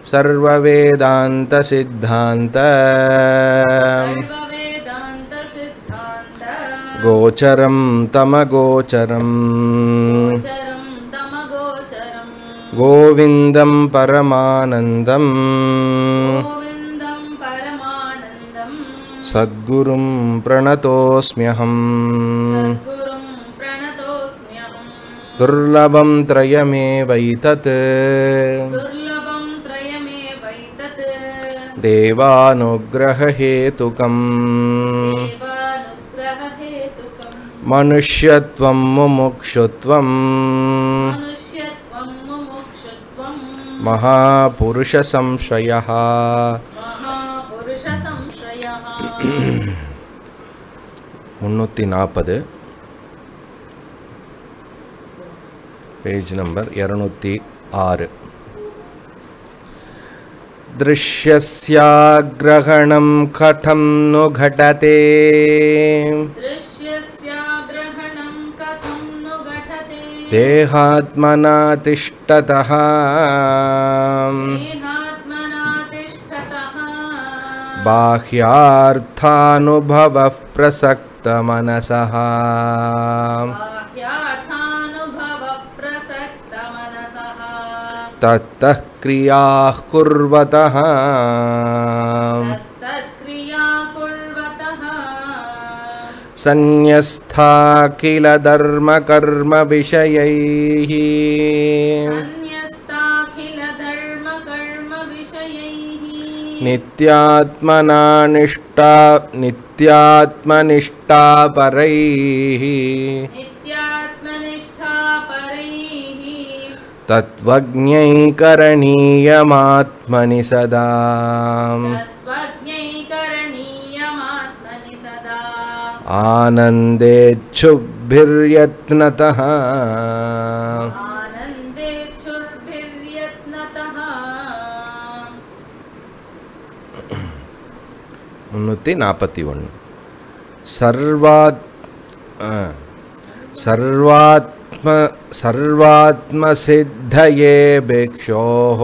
सर्ववेदान्तसिद्धान्त सर्ववेदान्तसिद्धान्त गोचरं तमगोचरम् गोचरं तमगोचरम् गोविन्दं परमानन्दम् गोविन्दं परमानन्दम् सद्गुरुं प्रणतोऽस्म्यहम् गुरुं प्रणतोऽस्म्यहम् दुर्लभं त्रयमेवैतत् दुर्लभं त्रयमेवैतत् देवानुग्ररहेतुकम् देवानुग्ररहेतुकम् मनुष्यत्वं मुमुक्षुत्वम् मनुष्यत्वं मुमुक्षुत्वं महापुरुषसंशयः महापुरुषसंश्रयः முந்நூற்றி நாற்பது பேஜ் நம்பர் இரநூத்தி ஆறு दृश्यस्याग्रहणं कथं नु घटते दृश्यस्याग्रहणं कथं नु घटते देहात्मना तिष्ठतः देहात्मना तिष्ठतः बाह्यार्थानुभवः प्रसक्तमनसः बाह्यार्थानुभवप्रसक्तमनसः तत्तः क्रियाः कुर्वतः तत्तत्क्रिया कुर्वतः सन्न्यस्था किल धर्मकर्मविषयैः अन्यस्ताखिलधर्मकर्मविषयैः नित्यात्मना निष्ठा नित्यात्मनिष्ठा परैः नित्यात्मनिष्ठा परैः तत्त्वज्ञैकरणीयमात्मनि सदा तत्त्वज्ञैकरणीयमात्मनि सदा आनन्देच्छुभिर्यत्नतः आनन्देच्छुर्भिर्यत्नतः முந்நூற்றி நாற்பத்தி ஒன்று சர்வாத் ஆ. சர்வாத்ம சர்வாத்மசித்தயே பிக்ஷோः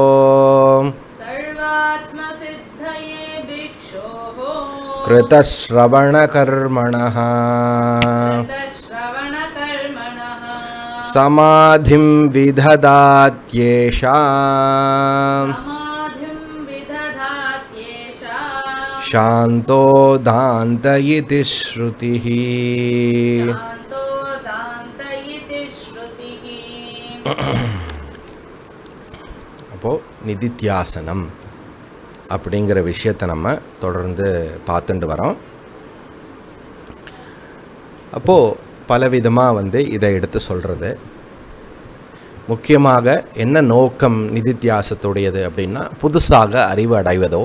सर्वात्मसिद्धये भिक्षोः कृतश्रवणकर्मणः कृतश्रवणकर्मणः समाधिं विदधात्येषा समाधिं विदधात्येषा शान्तो दान्त इति श्रुतिः शान्तो दान्त इति श्रुतिः அப்போது நிதித்தியாசனம் அப்படிங்கிற விஷயத்தை நம்ம தொடர்ந்து பார்த்துட்டு வரோம் அப்போது பலவிதமாக வந்து இதை எடுத்து சொல்கிறது முக்கியமாக என்ன நோக்கம் நிதித்தியாசத்துடையது அப்படின்னா புதுசாக அறிவு அடைவதோ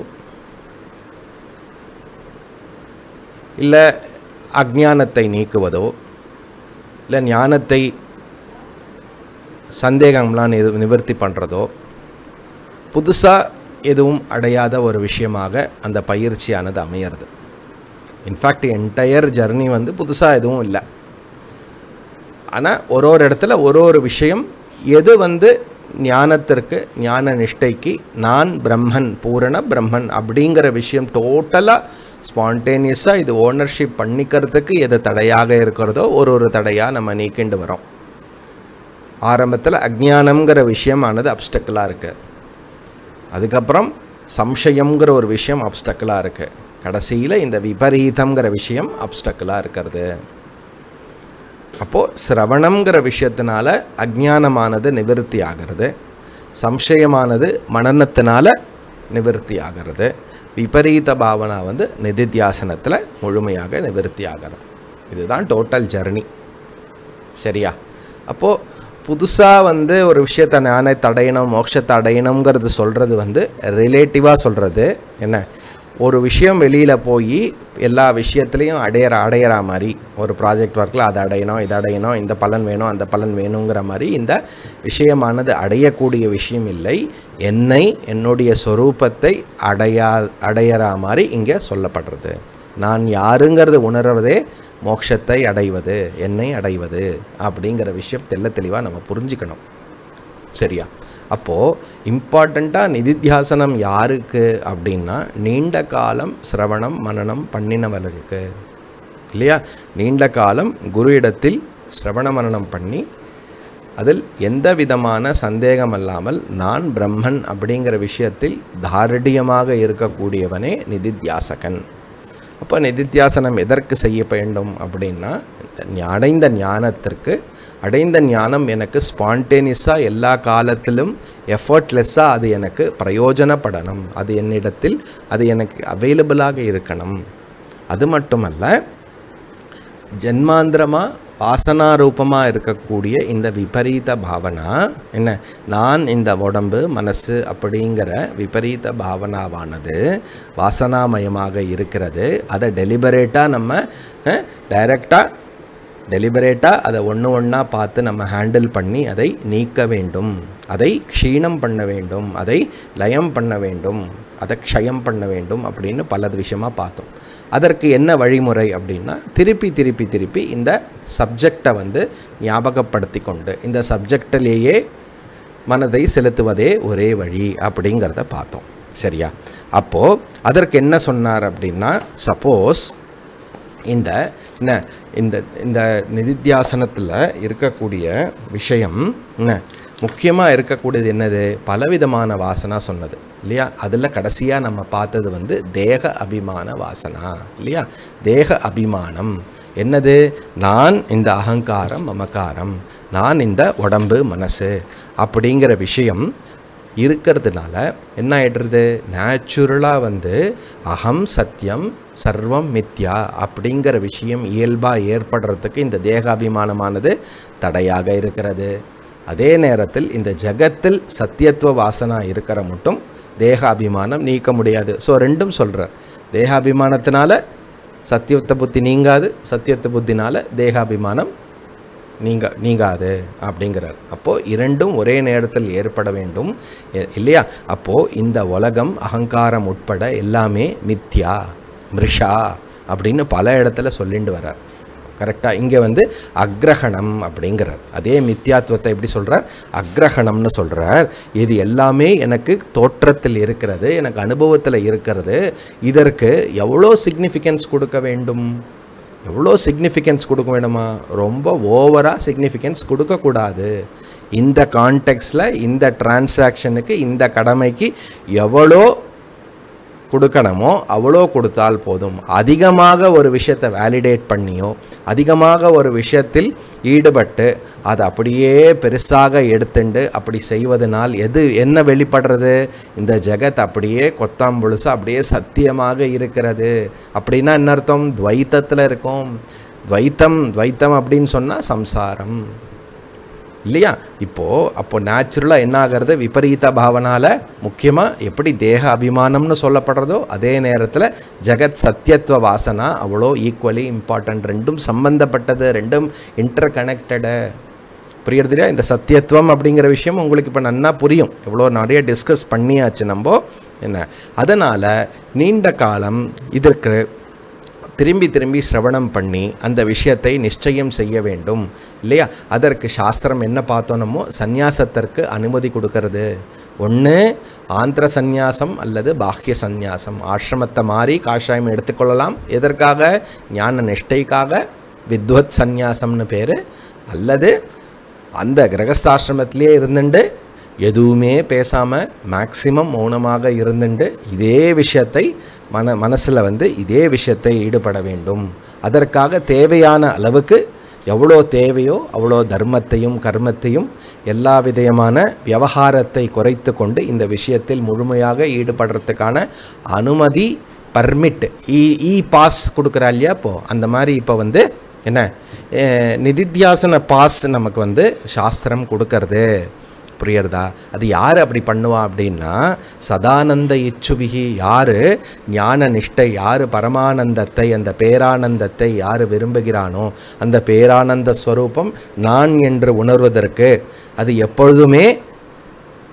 இல்லை அஜ்ஞானத்தை நீக்குவதோ இல்லை ஞானத்தை சந்தேகம்லாம் நிவ நிவர்த்தி பண்ணுறதோ புதுசாக எதுவும் அடையாத ஒரு விஷயமாக அந்த பயிற்சியானது அமையிறது இன்ஃபேக்ட் என்டையர் ஜர்னி வந்து புதுசாக எதுவும் இல்லை ஆனால் ஒரு ஒரு இடத்துல ஒரு ஒரு விஷயம் எது வந்து ஞானத்திற்கு ஞான நிஷ்டைக்கு நான் பிரம்மன் பூரண பிரம்மன் அப்படிங்கிற விஷயம் டோட்டலாக ஸ்பான்டேனியஸாக இது ஓனர்ஷிப் பண்ணிக்கிறதுக்கு எது தடையாக இருக்கிறதோ ஒரு ஒரு தடையாக நம்ம நீக்கிண்டு வரோம் ஆரம்பத்தில் அஜ்ஞானம்ங்கிற விஷயமானது அப்டக்கலாக இருக்குது அதுக்கப்புறம் சம்சயம்ங்கிற ஒரு விஷயம் அப்டக்கலாக இருக்குது கடைசியில் இந்த விபரீதம்ங்கிற விஷயம் அப்டக்கலாக இருக்கிறது அப்போது சிரவணம்ங்கிற விஷயத்தினால அஜ்ஞானமானது நிவர்த்தி ஆகிறது சம்சயமானது மனநத்தினால நிவர்த்தி ஆகிறது விபரீத பாவனா வந்து நிதித்தியாசனத்தில் முழுமையாக நிவர்த்தி ஆகிறது இதுதான் டோட்டல் ஜர்னி சரியா அப்போது புதுசாக வந்து ஒரு விஷயத்தை ஞானத்தை அடையணும் மோட்சத்தை அடையணுங்கிறது சொல்கிறது வந்து ரிலேட்டிவாக சொல்கிறது என்ன ஒரு விஷயம் வெளியில் போய் எல்லா விஷயத்துலேயும் அடையிற அடையிற மாதிரி ஒரு ப்ராஜெக்ட் ஒர்க்கில் அதை அடையணும் இதை அடையணும் இந்த பலன் வேணும் அந்த பலன் வேணுங்கிற மாதிரி இந்த விஷயமானது அடையக்கூடிய விஷயம் இல்லை என்னை என்னுடைய சொரூபத்தை அடையா அடையிற மாதிரி இங்கே சொல்லப்படுறது நான் யாருங்கிறது உணர்வதே மோட்சத்தை அடைவது என்னை அடைவது அப்படிங்கிற விஷயம் தெள்ள தெளிவாக நம்ம புரிஞ்சுக்கணும் சரியா அப்போது இம்பார்ட்டண்ட்டாக நிதித்தியாசனம் யாருக்கு அப்படின்னா நீண்ட காலம் சிரவணம் மனனம் பண்ணினவர்களுக்கு இல்லையா நீண்ட காலம் குரு இடத்தில் சிரவண மனனம் பண்ணி அதில் எந்த விதமான சந்தேகம் அல்லாமல் நான் பிரம்மன் அப்படிங்கிற விஷயத்தில் தாரடியமாக இருக்கக்கூடியவனே நிதித்தியாசகன் அப்போ நிதித்தியாசனம் எதற்கு செய்ய வேண்டும் அப்படின்னா ஞ- அடைந்த ஞானத்திற்கு அடைந்த ஞானம் எனக்கு ஸ்பான்டேனியஸாக எல்லா காலத்திலும் எஃபர்ட்லெஸ்ஸாக அது எனக்கு பிரயோஜனப்படணும் அது என்னிடத்தில் அது எனக்கு அவைலபிளாக இருக்கணும் அது மட்டுமல்ல ஜென்மாந்திரமாக வாசனாரூபமாக இருக்கக்கூடிய இந்த விபரீத பாவனா என்ன நான் இந்த உடம்பு மனசு அப்படிங்கிற விபரீத பாவனாவானது வாசனாமயமாக இருக்கிறது அதை டெலிபரேட்டாக நம்ம டைரக்டாக டெலிபரேட்டாக அதை ஒன்று ஒன்றா பார்த்து நம்ம ஹேண்டில் பண்ணி அதை நீக்க வேண்டும் அதை க்ஷீணம் பண்ண வேண்டும் அதை லயம் பண்ண வேண்டும் அதை க்ஷயம் பண்ண வேண்டும் அப்படின்னு பல விஷயமாக பார்த்தோம் அதற்கு என்ன வழிமுறை அப்படின்னா திருப்பி திருப்பி திருப்பி இந்த சப்ஜெக்டை வந்து ஞாபகப்படுத்தி கொண்டு இந்த சப்ஜெக்டிலேயே மனதை செலுத்துவதே ஒரே வழி அப்படிங்கிறத பார்த்தோம் சரியா அப்போது அதற்கு என்ன சொன்னார் அப்படின்னா சப்போஸ் இந்த என்ன இந்த இந்த நிதித்தியாசனத்தில் இருக்கக்கூடிய விஷயம் என்ன முக்கியமாக இருக்கக்கூடியது என்னது பலவிதமான வாசனா சொன்னது இல்லையா அதில் கடைசியாக நம்ம பார்த்தது வந்து தேக அபிமான வாசனா இல்லையா தேக அபிமானம் என்னது நான் இந்த அகங்காரம் மமக்காரம் நான் இந்த உடம்பு மனசு அப்படிங்கிற விஷயம் இருக்கிறதுனால என்ன ஆயிடுறது நேச்சுரலாக வந்து அகம் சத்தியம் சர்வம் மித்யா அப்படிங்கிற விஷயம் இயல்பாக ஏற்படுறதுக்கு இந்த தேகாபிமானமானது தடையாக இருக்கிறது அதே நேரத்தில் இந்த ஜகத்தில் சத்தியத்துவ வாசனா இருக்கிற மட்டும் தேகாபிமானம் நீக்க முடியாது ஸோ ரெண்டும் சொல்கிறார் தேகாபிமானத்தினால சத்தியத்த புத்தி நீங்காது சத்தியத்த புத்தினால தேகாபிமானம் நீங்க நீங்காது அப்படிங்கிறார் அப்போது இரண்டும் ஒரே நேரத்தில் ஏற்பட வேண்டும் எ- இல்லையா அப்போது இந்த உலகம் அகங்காரம் உட்பட எல்லாமே மித்யா மிருஷா அப்படின்னு பல இடத்துல சொல்லிட்டு வர்றார் கரெக்டாக இங்கே வந்து அக்ரஹணம் அப்படிங்கிறார் அதே மித்யாத்துவத்தை எப்படி சொல்கிறார் அக்ரஹணம்னு சொல்கிறார் இது எல்லாமே எனக்கு தோற்றத்தில் இருக்கிறது எனக்கு அனுபவத்தில் இருக்கிறது இதற்கு எவ்வளோ சிக்னிஃபிகன்ஸ் கொடுக்க வேண்டும் எவ்வளோ சிக்னிஃபிகன்ஸ் கொடுக்க வேணுமா ரொம்ப ஓவராக சிக்னிஃபிகன்ஸ் கொடுக்கக்கூடாது இந்த கான்டெக்ட்ஸில் இந்த டிரான்சாக்ஷனுக்கு இந்த கடமைக்கு எவ்வளோ கொடுக்கணுமோ அவ்வளோ கொடுத்தால் போதும் அதிகமாக ஒரு விஷயத்தை வேலிடேட் பண்ணியோ அதிகமாக ஒரு விஷயத்தில் ஈடுபட்டு அதை அப்படியே பெருசாக எடுத்துண்டு அப்படி செய்வதனால் எது என்ன வெளிப்படுறது இந்த ஜெகத் அப்படியே கொத்தாம்புழுசு அப்படியே சத்தியமாக இருக்கிறது அப்படின்னா என்ன அர்த்தம் துவைத்தத்தில் இருக்கும் துவைத்தம் துவைத்தம் அப்படின்னு சொன்னால் சம்சாரம் இல்லையா இப்போது அப்போ நேச்சுரலாக என்ன ஆகிறது விபரீத பாவனால முக்கியமாக எப்படி தேக அபிமானம்னு சொல்லப்படுறதோ அதே நேரத்தில் ஜெகத் சத்தியத்துவ வாசனா அவ்வளோ ஈக்குவலி இம்பார்ட்டன்ட் ரெண்டும் சம்பந்தப்பட்டது ரெண்டும் இன்டர் கனெக்டடு புரியுறது இல்லையா இந்த சத்தியத்துவம் அப்படிங்கிற விஷயம் உங்களுக்கு இப்போ நன்னா புரியும் எவ்வளோ நிறைய டிஸ்கஸ் பண்ணியாச்சு நம்ம என்ன அதனால் நீண்ட காலம் இதற்கு திரும்பி திரும்பி சிரவணம் பண்ணி அந்த விஷயத்தை நிச்சயம் செய்ய வேண்டும் இல்லையா அதற்கு சாஸ்திரம் என்ன பார்த்தோனமோ சந்நியாசத்திற்கு அனுமதி கொடுக்கறது ஒன்று ஆந்திர சந்நியாசம் அல்லது பாஹ்ய சந்நியாசம் ஆசிரமத்தை மாறி காஷாயம் எடுத்துக்கொள்ளலாம் எதற்காக ஞான நிஷ்டைக்காக வித்வத் சந்நியாசம்னு பேர் அல்லது அந்த கிரகஸ்தாசிரமத்திலே இருந்துட்டு எதுவுமே பேசாமல் மேக்சிமம் மௌனமாக இருந்துட்டு இதே விஷயத்தை மன மனசில் வந்து இதே விஷயத்தை ஈடுபட வேண்டும் அதற்காக தேவையான அளவுக்கு எவ்வளோ தேவையோ அவ்வளோ தர்மத்தையும் கர்மத்தையும் எல்லா விதமான விவகாரத்தை குறைத்து கொண்டு இந்த விஷயத்தில் முழுமையாக ஈடுபடுறதுக்கான அனுமதி பர்மிட் இ இ பாஸ் கொடுக்குறா இல்லையா இப்போது அந்த மாதிரி இப்போ வந்து என்ன அஹ், நிதித்தியாசன பாஸ் நமக்கு வந்து சாஸ்திரம் கொடுக்கறது புரியுறதா அது யார் அப்படி பண்ணுவா அப்படின்னா சதானந்த இச்சுபிகி யார் ஞான நிஷ்டை யார் பரமானந்தத்தை அந்த பேரானந்தத்தை யார் விரும்புகிறானோ அந்த பேரானந்த ஸ்வரூபம் நான் என்று உணர்வதற்கு அது எப்பொழுதுமே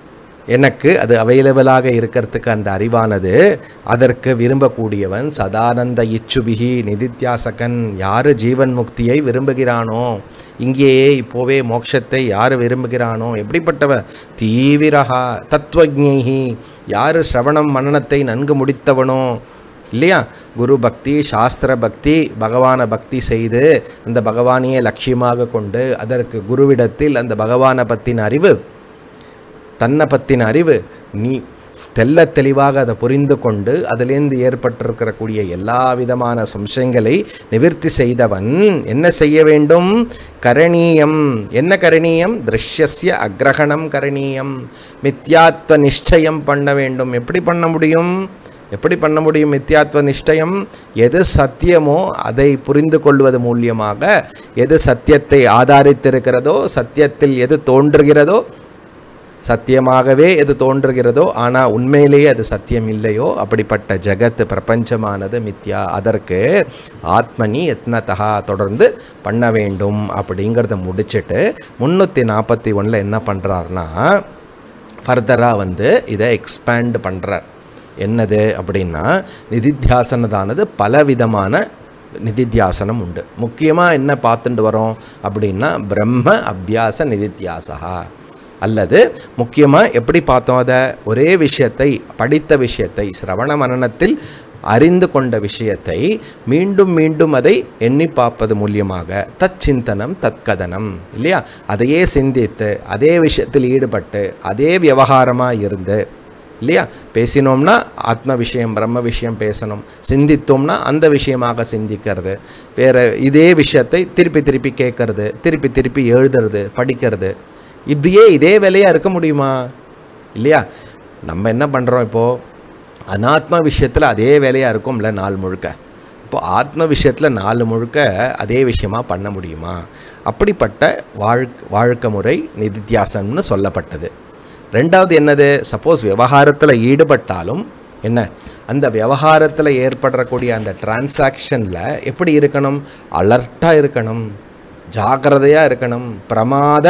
எனக்கு அது அவைலபிளாக இருக்கிறதுக்கு அந்த அறிவானது அதற்கு விரும்பக்கூடியவன் சதானந்த இச்சுபிகி நிதித்தியாசகன் யார் ஜீவன் முக்தியை விரும்புகிறானோ இங்கேயே இப்போவே மோட்சத்தை யார் விரும்புகிறானோ எப்படிப்பட்டவன் தீவிரஹா தத்துவஜ்ஞி யார் ஸ்ரவணம் மனனத்தை நன்கு முடித்தவனோ இல்லையா குரு பக்தி சாஸ்திர பக்தி பகவானை பக்தி செய்து அந்த பகவானையே லட்சியமாக கொண்டு அதற்கு குருவிடத்தில் அந்த பகவானை பற்றின அறிவு தன்னை பற்றின அறிவு நீ தெல்ல தெளிவாக அதை புரிந்து கொண்டு அதிலேருந்து ஏற்பட்டிருக்கிறக்கூடிய எல்லா விதமான சம்சயங்களை நிவர்த்தி செய்தவன் என்ன செய்ய வேண்டும் கரணீயம் என்ன கரணீயம் திருஷ்யஸ்ய அக்ரகணம் கரணீயம் மித்யாத்வ நிச்சயம் பண்ண வேண்டும் எப்படி பண்ண முடியும் எப்படி பண்ண முடியும் மித்யாத்வ நிஷ்டயம் எது சத்தியமோ அதை புரிந்து கொள்வது மூலியமாக எது சத்தியத்தை ஆதாரித்திருக்கிறதோ சத்தியத்தில் எது தோன்றுகிறதோ சத்தியமாகவே எது தோன்றுகிறதோ ஆனால் உண்மையிலேயே அது சத்தியம் இல்லையோ அப்படிப்பட்ட ஜகத் பிரபஞ்சமானது மித்யா அதற்கு ஆத்மனி எத்னதா தொடர்ந்து பண்ண வேண்டும் அப்படிங்கிறத முடிச்சுட்டு முந்நூற்றி நாற்பத்தி ஒன்றில் என்ன பண்ணுறாருனா ஃபர்தராக வந்து இதை எக்ஸ்பேண்ட் பண்ணுறார் என்னது அப்படின்னா நிதித்தியாசனதானது பலவிதமான நிதித்தியாசனம் உண்டு முக்கியமாக என்ன பார்த்துட்டு வரோம் அப்படின்னா பிரம்ம அபியாச நிதித்தியாசகா அல்லது முக்கியமாக எப்படி பார்த்தோம் அதை ஒரே விஷயத்தை படித்த விஷயத்தை சிரவண மனனத்தில் அறிந்து கொண்ட விஷயத்தை மீண்டும் மீண்டும் அதை எண்ணி பார்ப்பது மூலியமாக தச்சிந்தனம் தற்கதனம் இல்லையா அதையே சிந்தித்து அதே விஷயத்தில் ஈடுபட்டு அதே விவகாரமாக இருந்து இல்லையா பேசினோம்னா ஆத்ம விஷயம் பிரம்ம விஷயம் பேசணும் சிந்தித்தோம்னா அந்த விஷயமாக சிந்திக்கிறது வேறு இதே விஷயத்தை திருப்பி திருப்பி கேட்கறது திருப்பி திருப்பி எழுதுறது படிக்கிறது இப்படியே இதே வேலையாக இருக்க முடியுமா இல்லையா நம்ம என்ன பண்ணுறோம் இப்போது அனாத்ம விஷயத்தில் அதே வேலையாக இருக்கும்ல நாள் முழுக்க இப்போ ஆத்ம விஷயத்தில் நாலு முழுக்க அதே விஷயமா பண்ண முடியுமா அப்படிப்பட்ட வாழ்க் வாழ்க்கை முறை நிதித்தியாசனம்னு சொல்லப்பட்டது ரெண்டாவது என்னது சப்போஸ் விவகாரத்தில் ஈடுபட்டாலும் என்ன அந்த விவகாரத்தில் ஏற்படக்கூடிய அந்த டிரான்சாக்ஷனில் எப்படி இருக்கணும் அலர்ட்டாக இருக்கணும் ஜாக்கிரதையாக இருக்கணும் பிரமாத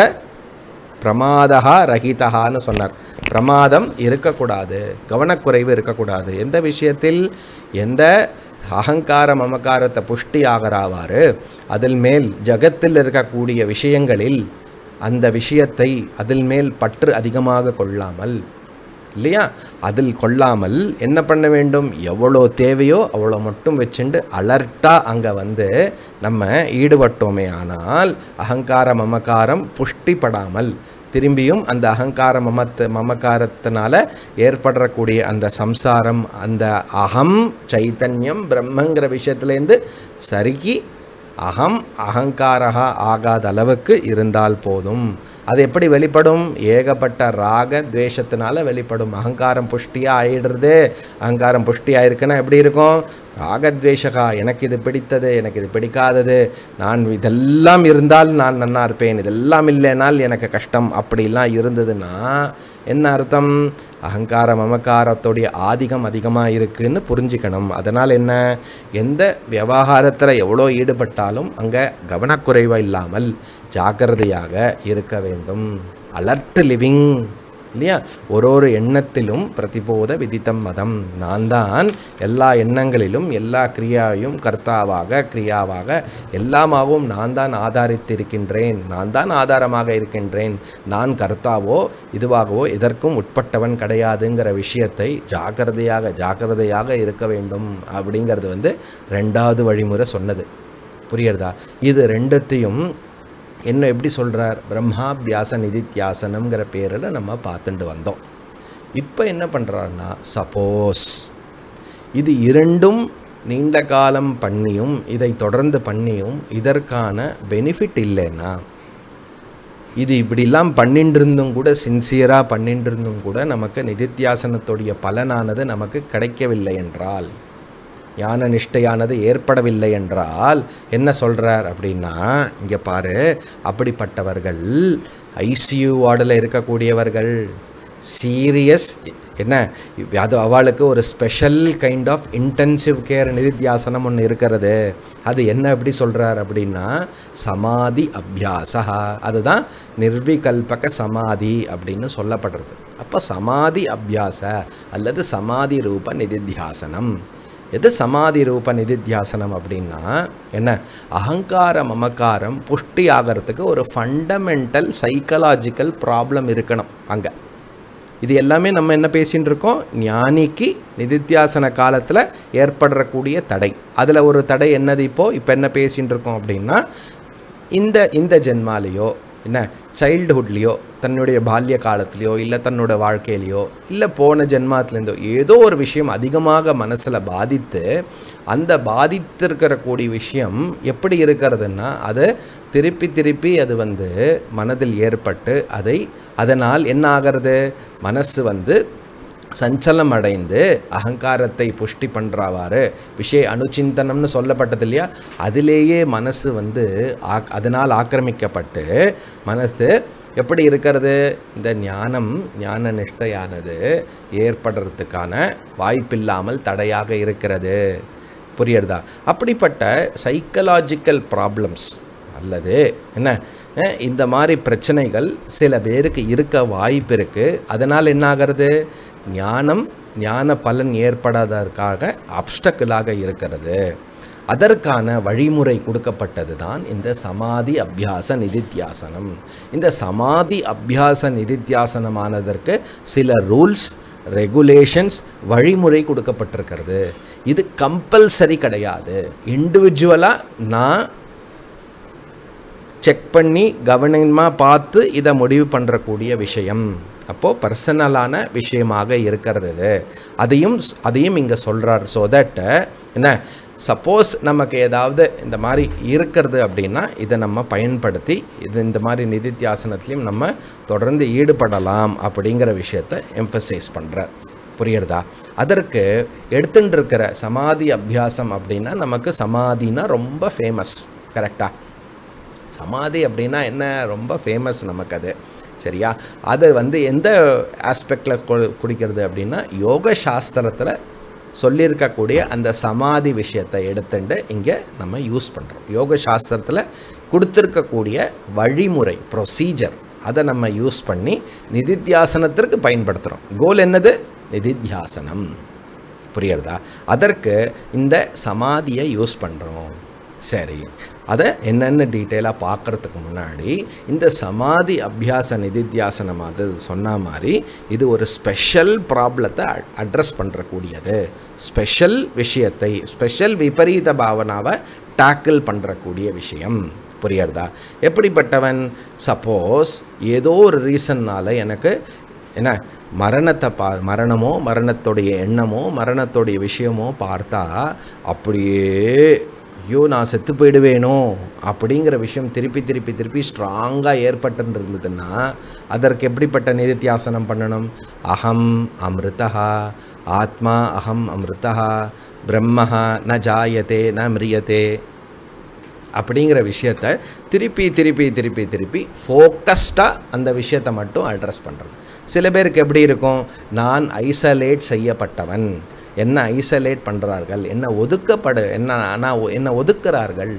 பிரமாதா ரஹிதகான்னு சொன்னார் பிரமாதம் இருக்கக்கூடாது கவனக்குறைவு இருக்கக்கூடாது எந்த விஷயத்தில் எந்த அகங்கார மமகாரத்தை புஷ்டி ஆகிறாவாறு அதில் மேல் ஜகத்தில் இருக்கக்கூடிய விஷயங்களில் அந்த விஷயத்தை அதில் மேல் பற்று அதிகமாக கொள்ளாமல் இல்லையா அதில் கொள்ளாமல் என்ன பண்ண வேண்டும் எவ்வளோ தேவையோ அவ்வளோ மட்டும் வச்சுண்டு அலர்ட்டாக அங்கே வந்து நம்ம ஈடுபட்டோமே ஆனால் அகங்கார மமகாரம் புஷ்டிப்படாமல் திரும்பியும் அந்த அகங்கார மமத்து மமகாரத்தினால ஏற்படக்கூடிய அந்த சம்சாரம் அந்த அகம் சைத்தன்யம் பிரம்மங்கிற விஷயத்துலேருந்து சருகி அகம் அகங்காரகா ஆகாத அளவுக்கு இருந்தால் போதும் அது எப்படி வெளிப்படும் ஏகப்பட்ட ராக துவேஷத்தினால வெளிப்படும் அகங்காரம் புஷ்டியாக ஆயிடுறது அகங்காரம் புஷ்டியாக இருக்குன்னா எப்படி இருக்கும் ராகத்வேஷகா எனக்கு இது பிடித்தது எனக்கு இது பிடிக்காதது நான் இதெல்லாம் இருந்தால் நான் நன்னா இருப்பேன் இதெல்லாம் இல்லைனால் எனக்கு கஷ்டம் அப்படிலாம் இருந்ததுன்னா என்ன அர்த்தம் அகங்கார மமக்காரத்துடைய ஆதிக்கம் அதிகமாக இருக்குன்னு புரிஞ்சுக்கணும் அதனால் என்ன எந்த விவகாரத்தில் எவ்வளோ ஈடுபட்டாலும் அங்கே கவனக்குறைவாக இல்லாமல் ஜாக்கிரதையாக இருக்க வேண்டும் அலர்ட் லிவிங் இல்லையா ஒரு ஒரு எண்ணத்திலும் பிரதிபோத விதித்தம் மதம் நான் தான் எல்லா எண்ணங்களிலும் எல்லா கிரியாவையும் கர்த்தாவாக கிரியாவாக எல்லாமாகவும் நான் தான் ஆதாரித்திருக்கின்றேன் நான் தான் ஆதாரமாக இருக்கின்றேன் நான் கர்த்தாவோ இதுவாகவோ எதற்கும் உட்பட்டவன் கிடையாதுங்கிற விஷயத்தை ஜாக்கிரதையாக ஜாக்கிரதையாக இருக்க வேண்டும் அப்படிங்கிறது வந்து ரெண்டாவது வழிமுறை சொன்னது புரியுறதா இது ரெண்டத்தையும் என்ன எப்படி சொல்கிறார் பிரம்மாபியாச நிதித்தியாசனம்ங்கிற பேரில் நம்ம பார்த்துட்டு வந்தோம் இப்போ என்ன பண்ணுறாருன்னா சப்போஸ் இது இரண்டும் நீண்ட காலம் பண்ணியும் இதை தொடர்ந்து பண்ணியும் இதற்கான பெனிஃபிட் இல்லைன்னா இது இப்படிலாம் பண்ணிட்டு இருந்தும் கூட சின்சியராக பண்ணிட்டு இருந்தும் கூட நமக்கு நிதித்தியாசனத்துடைய பலனானது நமக்கு கிடைக்கவில்லை என்றால் ஞான நிஷ்டையானது ஏற்படவில்லை என்றால் என்ன சொல்கிறார் அப்படின்னா இங்கே பாரு அப்படிப்பட்டவர்கள் ஐசியூ வார்டில் இருக்கக்கூடியவர்கள் சீரியஸ் என்ன அது அவளுக்கு ஒரு special kind of intensive care நிதித்தியாசனம் ஒன்று இருக்கிறது அது என்ன எப்படி சொல்கிறார் அப்படின்னா சமாதி அபியாசா அதுதான் நிர்விகல்பக சமாதி அப்படின்னு சொல்லப்படுறது அப்போ சமாதி அபியாச அல்லது சமாதி ரூப நிதித்தியாசனம் எது சமாதி ரூப நிதித்தியாசனம் அப்படின்னா என்ன அகங்கார மமக்காரம் புஷ்டி ஆகிறதுக்கு ஒரு ஃபண்டமெண்டல் சைக்கலாஜிக்கல் ப்ராப்ளம் இருக்கணும் அங்கே இது எல்லாமே நம்ம என்ன பேசின்னு இருக்கோம் ஞானிக்கு நிதித்தியாசன காலத்தில் ஏற்படக்கூடிய தடை அதில் ஒரு தடை என்னது இப்போது இப்போ என்ன பேசின்னு இருக்கோம் அப்படின்னா இந்த இந்த ஜென்மாலேயோ என்ன சைல்டுஹுட்லேயோ தன்னுடைய பால்ய காலத்துலேயோ இல்லை தன்னோட வாழ்க்கையிலையோ இல்லை போன ஜென்மாத்துலேருந்தோ ஏதோ ஒரு விஷயம் அதிகமாக மனசில் பாதித்து அந்த பாதித்திருக்கிற கூடிய விஷயம் எப்படி இருக்கிறதுன்னா அது திருப்பி திருப்பி அது வந்து மனதில் ஏற்பட்டு அதை அதனால் என்ன ஆகிறது மனசு வந்து சஞ்சலம் அடைந்து அகங்காரத்தை புஷ்டி பண்ணுறவாறு விஷய அனுச்சிந்தனம்னு சொல்லப்பட்டது இல்லையா அதிலேயே மனசு வந்து ஆக் அதனால் ஆக்கிரமிக்கப்பட்டு மனசு எப்படி இருக்கிறது இந்த ஞானம் ஞான நிஷ்டையானது ஏற்படுறதுக்கான வாய்ப்பில்லாமல் தடையாக இருக்கிறது புரியுறதா அப்படிப்பட்ட சைக்கலாஜிக்கல் ப்ராப்ளம்ஸ் அல்லது என்ன அஹ், இந்த மாதிரி பிரச்சனைகள் சில பேருக்கு இருக்க வாய்ப்பு இருக்குது அதனால் என்ன ஆகிறது ஞானம் ஞான பலன் ஏற்படாததற்காக அப்டக்கிளாக இருக்கிறது அதற்கான வழிமுறை கொடுக்கப்பட்டது தான் இந்த சமாதி அபியாச நிதித்தியாசனம் இந்த சமாதி அபியாச நிதித்தியாசனமானதற்கு சில ரூல்ஸ் ரெகுலேஷன்ஸ் வழிமுறை கொடுக்கப்பட்டிருக்கிறது இது கம்பல்சரி கிடையாது இண்டிவிஜுவலாக நான் செக் பண்ணி கவனமாக பார்த்து இதை முடிவு பண்ணுறக்கூடிய விஷயம் அப்போது பர்சனலான விஷயமாக இருக்கிறது அதையும் அதையும் இங்கே சொல்கிறார் ஸோ தட் என்ன சப்போஸ் நமக்கு ஏதாவது இந்த மாதிரி இருக்கிறது அப்படின்னா இதை நம்ம பயன்படுத்தி இது இந்த மாதிரி நிதித்தியாசனத்துலேயும் நம்ம தொடர்ந்து ஈடுபடலாம் அப்படிங்கிற விஷயத்தை எம்ஃபசைஸ் பண்ணுறார் புரியுறதா அதற்கு எடுத்துட்டு இருக்கிற சமாதி அபியாசம் அப்படின்னா நமக்கு சமாதினா ரொம்ப ஃபேமஸ் கரெக்டாக சமாதி அப்படின்னா என்ன ரொம்ப ஃபேமஸ் நமக்கு அது சரியா அது வந்து எந்த ஆஸ்பெக்டில் குடிக்கிறது அப்படின்னா யோக சாஸ்திரத்தில் சொல்லியிருக்கக்கூடிய அந்த சமாதி விஷயத்தை எடுத்துட்டு இங்கே நம்ம யூஸ் பண்ணுறோம் யோக சாஸ்திரத்தில் கொடுத்துருக்கக்கூடிய வழிமுறை ப்ரொசீஜர் அதை நம்ம யூஸ் பண்ணி நிதித்தியாசனத்திற்கு பயன்படுத்துகிறோம் கோல் என்னது நிதித்தியாசனம் புரியுறதா அதற்கு இந்த சமாதியை யூஸ் பண்ணுறோம் சரி அதை என்னென்ன டீட்டெயிலாக பார்க்குறதுக்கு முன்னாடி இந்த சமாதி அபியாச நிதித்தியாசனம் அது சொன்ன மாதிரி இது ஒரு ஸ்பெஷல் ப்ராப்ளத்தை அட்ரஸ் பண்ணுறக்கூடியது ஸ்பெஷல் விஷயத்தை ஸ்பெஷல் விபரீத பாவனாவை டேக்கிள் பண்ணுறக்கூடிய விஷயம் புரியுறதா எப்படிப்பட்டவன் சப்போஸ் ஏதோ ஒரு ரீசன்னால் எனக்கு என்ன மரணத்தை பா மரணமோ மரணத்துடைய எண்ணமோ மரணத்துடைய விஷயமோ பார்த்தா அப்படியே ஐயோ நான் செத்து போயிடுவேனோ அப்படிங்கிற விஷயம் திருப்பி திருப்பி திருப்பி ஸ்ட்ராங்காக ஏற்பட்டு இருந்ததுன்னா அதற்கு எப்படிப்பட்ட நிதித்தியாசனம் பண்ணணும் அகம் அமிர்தா ஆத்மா அகம் அமிர்தா பிரம்மஹா ந ஜாயத்தே ந மிரியத்தே அப்படிங்கிற விஷயத்த திருப்பி திருப்பி திருப்பி திருப்பி ஃபோக்கஸ்டாக அந்த விஷயத்தை மட்டும் அட்ரஸ் பண்ணுறது சில பேருக்கு எப்படி இருக்கும் நான் ஐசோலேட் செய்யப்பட்டவன் என்ன ஐசோலேட் பண்ணுறார்கள் என்ன ஒதுக்கப்படு என்ன நான் என்ன ஒதுக்குறார்கள்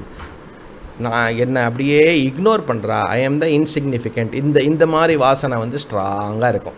நான் என்னை அப்படியே இக்னோர் பண்ணுறா ஐ எம் த இன்சிக்னிஃபிகண்ட் இந்த இந்த மாதிரி வாசனை வந்து ஸ்ட்ராங்காக இருக்கும்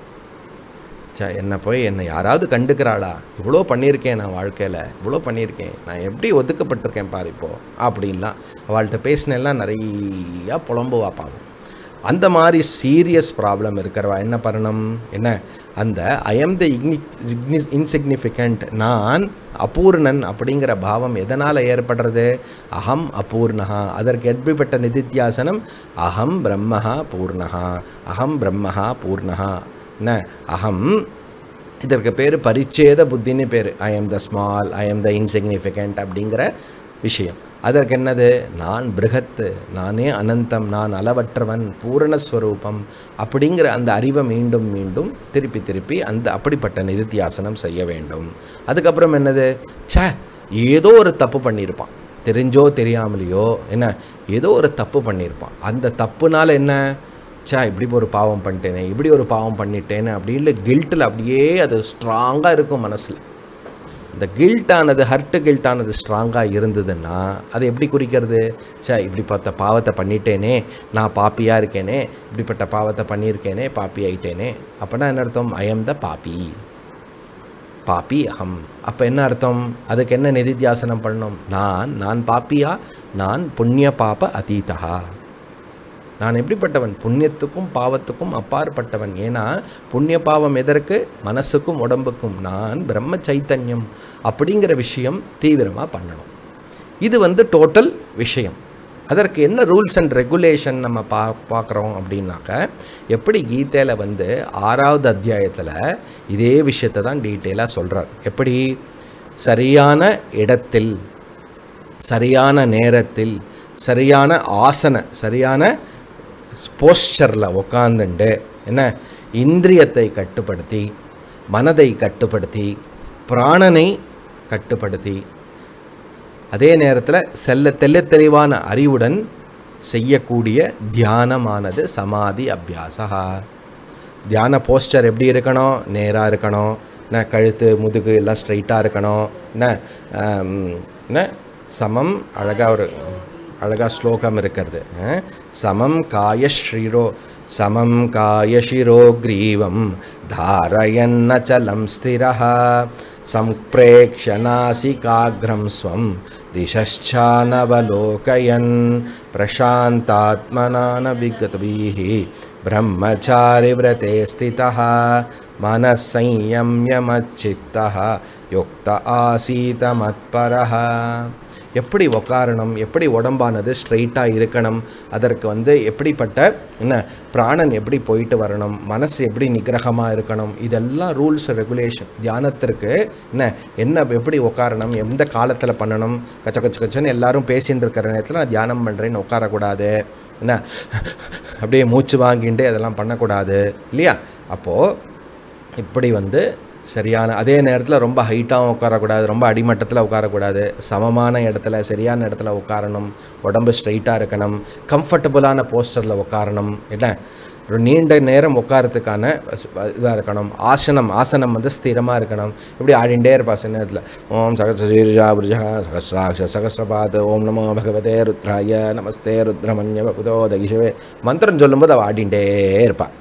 சே என்னை போய் என்னை யாராவது கண்டுக்கிறாளா இவ்வளோ பண்ணியிருக்கேன் நான் வாழ்க்கையில் இவ்வளோ பண்ணியிருக்கேன் நான் எப்படி ஒதுக்கப்பட்டிருக்கேன் பாரு இப்போ அப்படின்லாம் அவள்கிட்ட பேசினெல்லாம் நிறையா புலம்புவா பாவம் அந்த மாதிரி சீரியஸ் ப்ராப்ளம் இருக்கிறவா என்ன பண்ணணும் என்ன அந்த ஐ எம் த இக்னி இன்சிக்னிஃபிகண்ட் நான் அபூர்ணன் அப்படிங்கிற பாவம் எதனால் ஏற்படுறது அகம் அபூர்ணா அதற்கு எப்படிப்பட்ட நிதித்தியாசனம் அகம் பிரம்மஹா பூர்ணஹா அகம் பிரம்மஹா பூர்ணஹா என்ன அகம் இதற்கு பேர் பரிச்சேத புத்தின்னு பேர் I am the small I am the insignificant அப்படிங்கிற விஷயம் அதற்கு என்னது நான் பிருகத்து நானே அனந்தம் நான் அளவற்றவன் பூரணஸ்வரூபம் அப்படிங்கிற அந்த அறிவை மீண்டும் மீண்டும் திருப்பி திருப்பி அந்த அப்படிப்பட்ட நிதித்தியாசனம் செய்ய வேண்டும் அதுக்கப்புறம் என்னது ச்சே ஏதோ ஒரு தப்பு பண்ணியிருப்பான் தெரிஞ்சோ தெரியாமலையோ என்ன ஏதோ ஒரு தப்பு பண்ணியிருப்பான் அந்த தப்புனால என்ன ச்சே இப்படி ஒரு பாவம் பண்ணிட்டேனே இப்படி ஒரு பாவம் பண்ணிட்டேனே அப்படின்னு கில்ட்டில் அப்படியே அது ஸ்ட்ராங்காக இருக்கும் மனசில் இந்த கில்ட்டானது ஹர்ட்டு கில்ட்டானது ஸ்ட்ராங்காக இருந்ததுன்னா அது எப்படி குறிக்கிறது சே இப்படிப்பட்ட பாவத்தை பண்ணிட்டேனே நான் பாப்பியாக இருக்கேனே இப்படிப்பட்ட பாவத்தை பண்ணியிருக்கேனே பாப்பி ஆயிட்டேனே அப்போனா என்ன அர்த்தம் ஐ எம் த பாப்பி பாப்பி அகம் அப்போ என்ன அர்த்தம் அதுக்கு என்ன நிதித்தியாசனம் பண்ணணும் நான் நான் பாப்பியா நான் புண்ணிய பாப அதீதா நான் எப்படிப்பட்டவன் புண்ணியத்துக்கும் பாவத்துக்கும் அப்பாற்பட்டவன் ஏன்னா புண்ணிய பாவம் எதற்கு மனசுக்கும் உடம்புக்கும் நான் பிரம்ம சைத்தன்யம் அப்படிங்கிற விஷயம் தீவிரமாக பண்ணணும் இது வந்து டோட்டல் விஷயம் அதற்கு என்ன ரூல்ஸ் அண்ட் ரெகுலேஷன் நம்ம பா பார்க்குறோம் அப்படின்னாக்க எப்படி கீதையில் வந்து ஆறாவது அத்தியாயத்தில் இதே விஷயத்தை தான் டீட்டெயிலாக சொல்கிறார் எப்படி சரியான இடத்தில் சரியான நேரத்தில் சரியான ஆசன சரியான போஸ்டரில் உக்காந்துண்டு என்ன இந்திரியத்தை கட்டுப்படுத்தி மனதை கட்டுப்படுத்தி பிராணனை கட்டுப்படுத்தி அதே நேரத்தில் செல்ல தெள்ளத் தெளிவான அறிவுடன் செய்யக்கூடிய தியானமானது சமாதி அபியாசா தியான போஸ்டர் எப்படி இருக்கணும் நேராக இருக்கணும் என்ன கழுத்து முதுகு எல்லாம் ஸ்ட்ரைட்டாக இருக்கணும் என்ன ஆம், என்ன சமம் அழகாக ஒரு அழகாக ஸ்லோகம் இருக்கிறது அஹ், சமம் காய ஸ்ரீரோ சமம் காய சிரோ கிரீவம் தாரயன்னச்சலம் ஸ்திரः सम्प्रेक्ष्य नासिकाग्रं स्वं दिशश्चानवलोकयन् प्रशान्तात्मना न विगतभिः ब्रह्मचारिव्रते स्थितः मनः संयम्यमच्चित्तः युक्त आसीत मत्परः எப்படி உக்காரணும் எப்படி உடம்பானது ஸ்ட்ரைட்டாக இருக்கணும் அதற்கு வந்து எப்படிப்பட்ட என்ன பிராணன் எப்படி போயிட்டு வரணும் மனசு எப்படி நிகிரகமாக இருக்கணும் இதெல்லாம் ரூல்ஸ் ரெகுலேஷன் தியானத்திற்கு என்ன என்ன எப்படி உட்காரணும் எந்த காலத்தில் பண்ணணும் கச்ச கச்ச கச்சன்னு எல்லாரும் பேசின்னு இருக்கிற நேரத்தில் நான் தியானம் பண்ணுறேன்னு உட்காரக்கூடாது என்ன அப்படியே மூச்சு வாங்கிட்டு அதெல்லாம் பண்ணக்கூடாது இல்லையா அப்போது இப்படி வந்து சரியான அதே நேரத்தில் ரொம்ப ஹைட்டாகவும் உட்காரக்கூடாது ரொம்ப அடிமட்டத்தில் உட்காரக்கூடாது சமமான இடத்துல சரியான இடத்துல உட்காரணும் உடம்பு ஸ்ட்ரைட்டாக இருக்கணும் கம்ஃபர்டபுளான போஸ்டரில் உட்காரணும் என்ன ஒரு நீண்ட நேரம் உட்காரத்துக்கான இதாக இருக்கணும் ஆசனம் ஆசனம் வந்து ஸ்திரமாக இருக்கணும் இப்படி ஆடிண்டே இருப்பா சில நேரத்தில் ஓம் சகசீர்ஜா புருஜா சகசிராட்ச சகசிரபாத் ஓம் நமோ பகவதே ருத்ராய நமஸ்தே ருத்ரமன்ய புதோ தகிஷவே மந்திரம் சொல்லும்போது அவள் ஆடிண்டே இருப்பாள்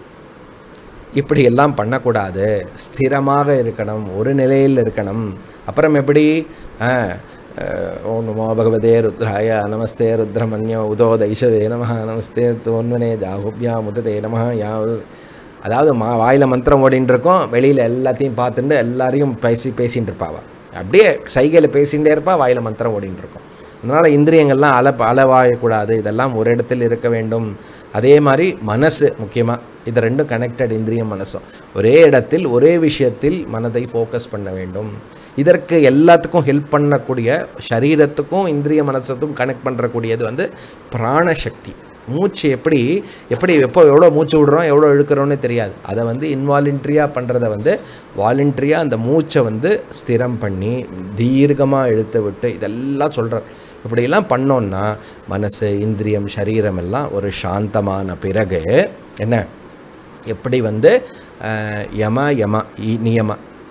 இப்படி எல்லாம் பண்ணக்கூடாது ஸ்திரமாக இருக்கணும் ஒரு நிலையில் இருக்கணும் அப்புறம் எப்படி ஆ, அஹ், ஓம் நமோ பகவதே ருத்ராய நமஸ்தே ருத்ரமன்யோ உதோ தைஷவே நம நமஸ்தே தோன்வனே ஜாகுப்யா முததே நம யா அதாவது மா வாயில் மந்திரம் ஓடின்னு இருக்கோம் வெளியில் எல்லாத்தையும் பார்த்துட்டு எல்லாரையும் பேசி பேசின்னு இருப்பாவா அப்படியே சைகையில் பேசிகிட்டே இருப்பா வாயில் மந்திரம் ஓடின்னு இருக்கும் அதனால் இந்திரியங்கள்லாம் அல அளவாயக்கூடாது இதெல்லாம் ஒரு இடத்தில் இருக்க வேண்டும் அதே மாதிரி மனசு முக்கியமாக இது ரெண்டும் கனெக்டட் இந்திரியம் மனசும் ஒரே இடத்தில் ஒரே விஷயத்தில் மனதை ஃபோக்கஸ் பண்ண வேண்டும் இதற்கு எல்லாத்துக்கும் ஹெல்ப் பண்ணக்கூடிய சரீரத்துக்கும் இந்திரிய மனசுக்கும் கனெக்ட் பண்ணுறக்கூடியது வந்து பிராணசக்தி மூச்சு எப்படி எப்படி எப்போ எவ்வளோ மூச்சு விடுறோம் எவ்வளோ இழுக்கிறோன்னு தெரியாது அதை வந்து இன்வாலண்ட்ரியாக பண்ணுறத வந்து வாலண்ட்ரியாக அந்த மூச்சை வந்து ஸ்திரம் பண்ணி தீர்க்கமாக இழுத்து விட்டு இதெல்லாம் சொல்கிறார் இப்படியெல்லாம் பண்ணோன்னா மனசு இந்திரியம் சரீரம் எல்லாம் ஒரு சாந்தமான பிறகு என்ன எப்படி வந்து அஹ், யம யம இ- நியம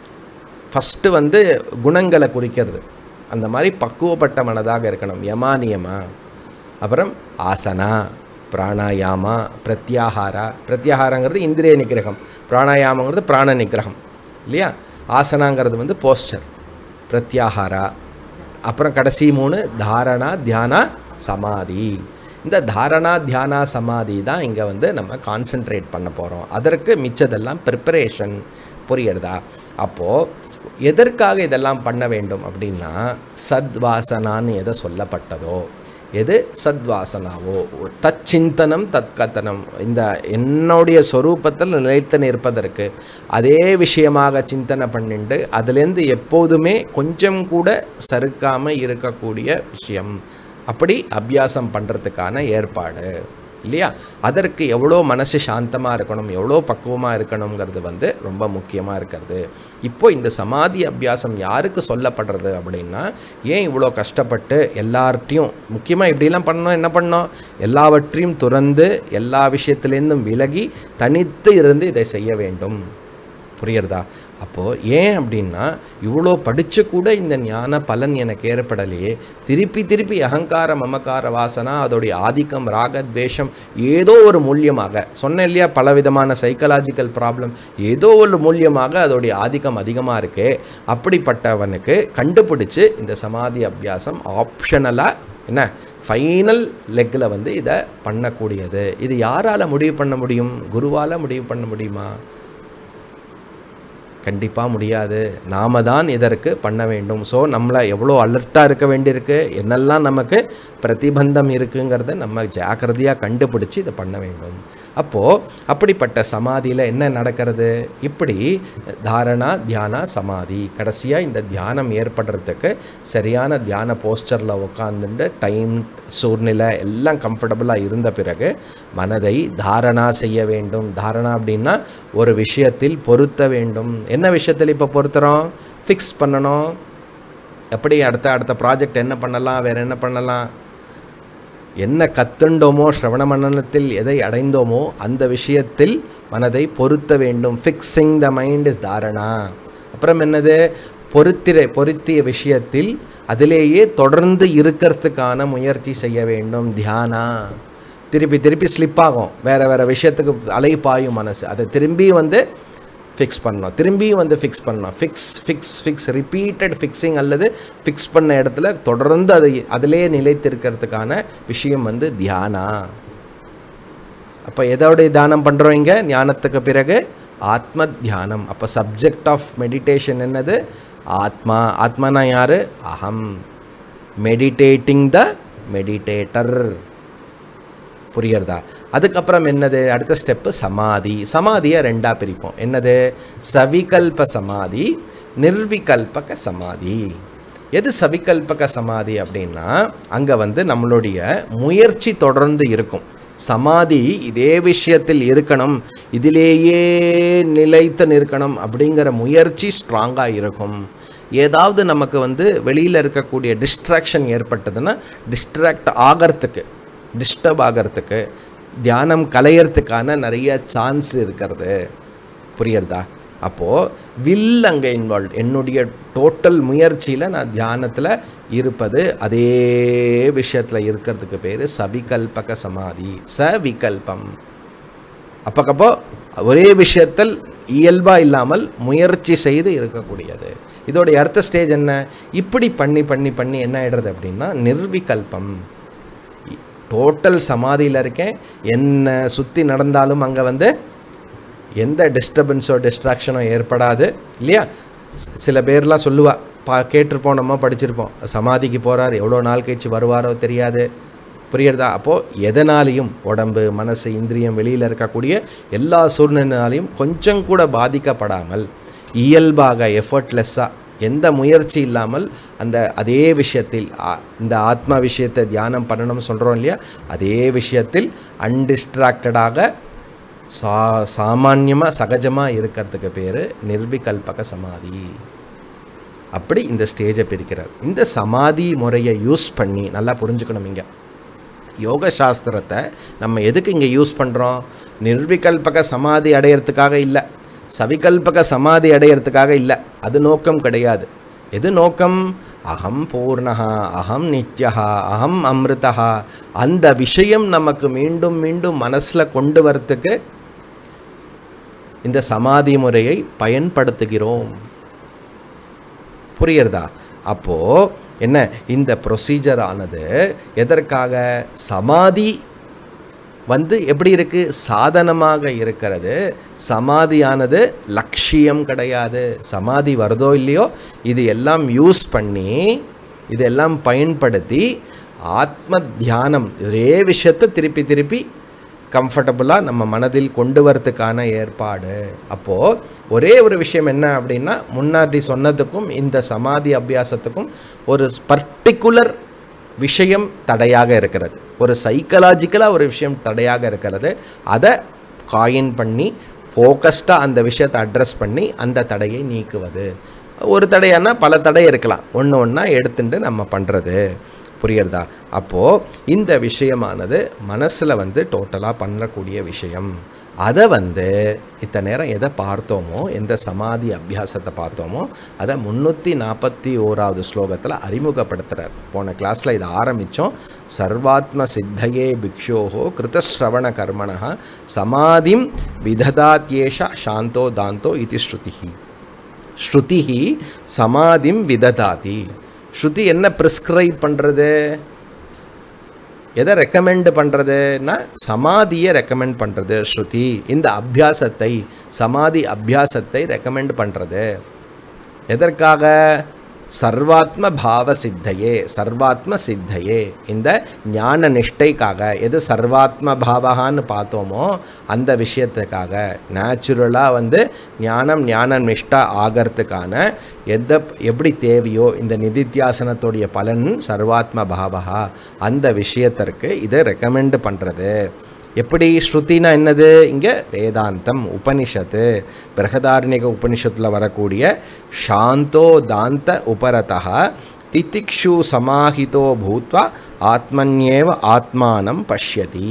ஃபஸ்ட்டு வந்து குணங்களை குறிக்கிறது அந்த மாதிரி பக்குவப்பட்ட மனதாக இருக்கணும் யமா நியமா அப்புறம் ஆசனா பிராணாயாமா பிரத்யாகாரா பிரத்யாகாரங்கிறது இந்திரிய நிகிரகம் பிராணாயாமங்கிறது பிராண நிகிரகம் இல்லையா ஆசனாங்கிறது வந்து போஸ்டர் பிரத்யாகாரா அப்புறம் கடைசி மூணு தாரணா தியானா சமாதி இந்த தாரணா தியானா சமாதி தான் இங்கே வந்து நம்ம கான்சென்ட்ரேட் பண்ண போகிறோம் அதற்கு மிச்சதெல்லாம் ப்ரிப்பரேஷன் புரியுறதா அப்போது எதற்காக இதெல்லாம் பண்ண வேண்டும் அப்படின்னா சத்வாசனான்னு எதை சொல்லப்பட்டதோ எது சத்வாசனாவோ தச்சிந்தனம் தற்கத்தனம் இந்த என்னுடைய சொரூபத்தில் நிலைத்து நிற்பதற்கு அதே விஷயமாக சிந்தனை பண்ணிட்டு அதுலேருந்து எப்போதுமே கொஞ்சம் கூட சறுக்காமல் இருக்கக்கூடிய விஷயம் அப்படி அபியாசம் பண்ணுறதுக்கான ஏற்பாடு இல்லையா அதற்கு எவ்வளோ மனசு சாந்தமாக இருக்கணும் எவ்வளோ பக்குவமாக இருக்கணுங்கிறது வந்து ரொம்ப முக்கியமாக இருக்கிறது இப்போ இந்த சமாதி அபியாசம் யாருக்கு சொல்லப்படுறது அப்படின்னா ஏன் இவ்வளோ கஷ்டப்பட்டு எல்லார்ட்டையும் முக்கியமாக இப்படிலாம் பண்ணோம் என்ன பண்ணோம் எல்லாவற்றையும் துறந்து எல்லா விஷயத்துலேருந்தும் விலகி தனித்து இருந்து இதை செய்ய வேண்டும் புரியுறதா அப்போது ஏன் அப்படின்னா இவ்வளோ படித்து கூட இந்த ஞான பலன் எனக்கு ஏற்படலையே திருப்பி திருப்பி அகங்கார மமக்கார வாசனா அதோடைய ஆதிக்கம் ராகத்வேஷம் ஏதோ ஒரு மூலியமாக சொன்னேன் இல்லையா பலவிதமான சைக்கலாஜிக்கல் ப்ராப்ளம் ஏதோ ஒரு மூலியமாக அதோடைய ஆதிக்கம் அதிகமாக இருக்கே அப்படிப்பட்டவனுக்கு கண்டுபிடிச்சு இந்த சமாதி அபியாசம் ஆப்ஷனலாக என்ன ஃபைனல் லெக்கில் வந்து இதை பண்ணக்கூடியது இது யாரால் முடிவு பண்ண முடியும் குருவால் முடிவு பண்ண முடியுமா கண்டிப்பாக முடியாது நாம தான் இதற்கு பண்ண வேண்டும் ஸோ நம்மளை எவ்வளோ அலர்ட்டாக இருக்க வேண்டியிருக்கு என்னெல்லாம் நமக்கு பிரதிபந்தம் இருக்குங்கிறத நம்ம ஜாக்கிரதையாக கண்டுபிடிச்சி இதை பண்ண வேண்டும் அப்போது அப்படிப்பட்ட சமாதியில் என்ன நடக்கிறது இப்படி தாரணா தியானா சமாதி கடைசியாக இந்த தியானம் ஏற்படுறதுக்கு சரியான தியான போஸ்டரில் உட்காந்துட்டு டைம் சூழ்நிலை எல்லாம் கம்ஃபர்டபுளாக இருந்த பிறகு மனதை தாரணா செய்ய வேண்டும் தாரணா அப்படின்னா ஒரு விஷயத்தில் பொருத்த வேண்டும் என்ன விஷயத்தில் இப்போ பொருத்துகிறோம் ஃபிக்ஸ் பண்ணணும் எப்படி அடுத்த அடுத்த ப்ராஜெக்ட் என்ன பண்ணலாம் வேறு என்ன பண்ணலாம் என்ன கத்துண்டோமோ ஸ்ரவண மண்டலத்தில் எதை அடைந்தோமோ அந்த விஷயத்தில் மனதை பொருத்த வேண்டும் ஃபிக்ஸிங் த மைண்ட் இஸ் தாரணா அப்புறம் என்னது பொருத்திர பொருத்திய விஷயத்தில் அதிலேயே தொடர்ந்து இருக்கிறதுக்கான முயற்சி செய்ய வேண்டும் தியானா திருப்பி திருப்பி ஸ்லிப் ஆகும் வேறு வேறு விஷயத்துக்கு அலைப்பாயும் மனசு அதை திரும்பி வந்து ஃபிக்ஸ் பண்ணணும் திரும்பியும் வந்து ஃபிக்ஸ் பண்ணணும் fix fix fix repeated fixing அல்லது ஃபிக்ஸ் பண்ண இடத்துல தொடர்ந்து அதை அதிலே நிலைத்திருக்கிறதுக்கான விஷயம் வந்து தியானா அப்போ எதோடைய தியானம் பண்ணுறோம் இங்கே ஞானத்துக்கு பிறகு ஆத்ம தியானம் அப்போ சப்ஜெக்ட் ஆஃப் மெடிடேஷன் என்னது ஆத்மா ஆத்மானா யார் அகம் மெடிடேட்டிங் த மெடிடேட்டர் புரியறதா அதுக்கப்புறம் என்னது அடுத்த ஸ்டெப்பு சமாதி சமாதியை ரெண்டாக பிரிப்போம் என்னது சவிகல்ப சமாதி நிர்விகல்பக சமாதி எது சவிகல்பக சமாதி அப்படின்னா அங்கே வந்து நம்மளுடைய முயற்சி தொடர்ந்து இருக்கும் சமாதி இதே விஷயத்தில் இருக்கணும் இதிலேயே நிலைத்து நிற்கணும் அப்படிங்கிற முயற்சி ஸ்ட்ராங்காக இருக்கும் ஏதாவது நமக்கு வந்து வெளியில் இருக்கக்கூடிய டிஸ்ட்ராக்ஷன் ஏற்பட்டதுன்னா டிஸ்ட்ராக்ட் ஆகிறதுக்கு டிஸ்டர்ப் ஆகிறதுக்கு தியானம் கலையறதுக்கான நிறைய சான்ஸ் இருக்கிறது புரியுறதா அப்போது வில் அங்கே இன்வால்வ் என்னுடைய டோட்டல் முயற்சியில் நான் தியானத்தில் இருப்பது அதே விஷயத்தில் இருக்கிறதுக்கு பேர் சவிகல்பக சமாதி சவிகல்பம் அப்பக்கப்போ ஒரே விஷயத்தில் இயல்பாக இல்லாமல் முயற்சி செய்து இருக்கக்கூடியது இதோடைய அடுத்த ஸ்டேஜ் என்ன இப்படி பண்ணி பண்ணி பண்ணி என்ன ஆயிடுறது அப்படின்னா நிர்விகல்பம் டோட்டல் சமாதியில் இருக்கேன் என்ன சுற்றி நடந்தாலும் அங்கே வந்து எந்த டிஸ்டர்பன்ஸோ டிஸ்ட்ராக்ஷனோ ஏற்படாது இல்லையா சி- சில பேர்லாம் சொல்லுவா பா கேட்டிருப்போம் நம்ம படிச்சிருப்போம் சமாதிக்கு போகிறார் எவ்வளோ நாள் கழிச்சு வருவாரோ தெரியாது புரியுறதா அப்போது எதனாலையும் உடம்பு மனசு இந்திரியம் வெளியில் இருக்கக்கூடிய எல்லா சூழ்நிலைனாலையும் கொஞ்சம் கூட பாதிக்கப்படாமல் இயல்பாக எஃபர்ட்லெஸ்ஸாக எந்த முயற்சி இல்லாமல் அந்த அதே விஷயத்தில் ஆ- இந்த ஆத்மா விஷயத்தை தியானம் பண்ணணும்னு சொல்கிறோம் இல்லையா அதே விஷயத்தில் அன்டிஸ்ட்ராக்டடாக சா சாமான்யமாக சகஜமாக இருக்கிறதுக்கு பேர் நிர்விகல்பக சமாதி அப்படி இந்த ஸ்டேஜை பிரிக்கிறார் இந்த சமாதி முறையை யூஸ் பண்ணி நல்லா புரிஞ்சுக்கணும் இங்கே யோக சாஸ்திரத்தை நம்ம எதுக்கு இங்கே யூஸ் பண்ணுறோம் நிர்விகல்பக சமாதி அடையிறதுக்காக இல்லை சவிகல்பக சமாதி அடையிறதுக்காக இல்லை அது நோக்கம் கிடையாது எது நோக்கம் அகம் பூர்ணஹா அகம் நித்யஹா அகம் அமிர்தஹா அந்த விஷயம் நமக்கு மீண்டும் மீண்டும் மனசில் கொண்டு வரத்துக்கு இந்த சமாதி முறையை பயன்படுத்துகிறோம் புரியுறதா அப்போது என்ன இந்த ப்ரொசீஜர் ஆனது எதற்காக சமாதி வந்து எப்படி இருக்கு சாதனமாக இருக்கிறது சமாதியானது லட்சியம் கிடையாது சமாதி வருதோ இல்லையோ இது எல்லாம் யூஸ் பண்ணி இதெல்லாம் பயன்படுத்தி ஆத்ம தியானம் ஒரே விஷயத்தை திருப்பி திருப்பி கம்ஃபர்டபுளாக நம்ம மனதில் கொண்டு வரதுக்கான ஏற்பாடு அப்போது ஒரே ஒரு விஷயம் என்ன அப்படின்னா முன்னாடி சொன்னதுக்கும் இந்த சமாதி அபியாசத்துக்கும் ஒரு பர்டிகுலர் விஷயம் தடையாக இருக்கிறது ஒரு சைக்கலாஜிக்கலாக ஒரு விஷயம் தடையாக இருக்கிறது அதை காயின் பண்ணி ஃபோக்கஸ்டாக அந்த விஷயத்தை அட்ரஸ் பண்ணி அந்த தடையை நீக்குவது ஒரு தடையானா பல தடை இருக்கலாம் ஒன்று ஒன்றா எடுத்துட்டு நம்ம பண்ணுறது புரியுறதா அப்போது இந்த விஷயமானது மனசில் வந்து டோட்டலாக பண்ணக்கூடிய விஷயம் அதை வந்து இத்தனை நேரம் எதை பார்த்தோமோ எந்த சமாதி அபியாசத்தை பார்த்தோமோ அதை முந்நூற்றி நாற்பத்தி ஓராவது ஸ்லோகத்தில் அறிமுகப்படுத்துகிறார் போன கிளாஸில் இதை ஆரம்பித்தோம் சர்வாத்ம சித்தையே பிக்ஷோஹோ கிருதஸ்ரவண கர்மணா சமாதிம் விததாத்யேஷ சாந்தோ தாந்தோ இது ஸ்ருதிஹி ஸ்ருதி சமாதிம் விததாதி ஸ்ருதி என்ன ப்ரிஸ்கிரைப் பண்ணுறது எதை ரெக்கமெண்ட் பண்ணுறதுன்னா சமாதியை ரெக்கமெண்ட் பண்ணுறது ஸ்ருதி இந்த அபியாசத்தை சமாதி அபியாசத்தை ரெக்கமெண்ட் பண்ணுறது எதற்காக சர்வாத்ம பாவ சித்தையே சர்வாத்ம சித்தையே இந்த ஞான நிஷ்டைக்காக எது சர்வாத்ம பாவகான்னு பார்த்தோமோ அந்த விஷயத்துக்காக நேச்சுரலாக வந்து ஞானம் ஞான நிஷ்டா ஆகிறதுக்கான எந்த எப்படி தேவையோ இந்த நிதித்தியாசனத்துடைய பலன் சர்வாத்ம பாவகா அந்த விஷயத்திற்கு இதை ரெக்கமெண்ட் பண்ணுறது எப்படி ஸ்ருதினா என்னது இங்கே வேதாந்தம் உபனிஷத்து பிரகதாரண்யக உபனிஷத்தில் வரக்கூடிய சாந்தோ தாந்த உபரதா திதிக்ஷு சமாஹிதோ பூத்வா ஆத்மன்யேவ ஆத்மானம் பஷ்யதி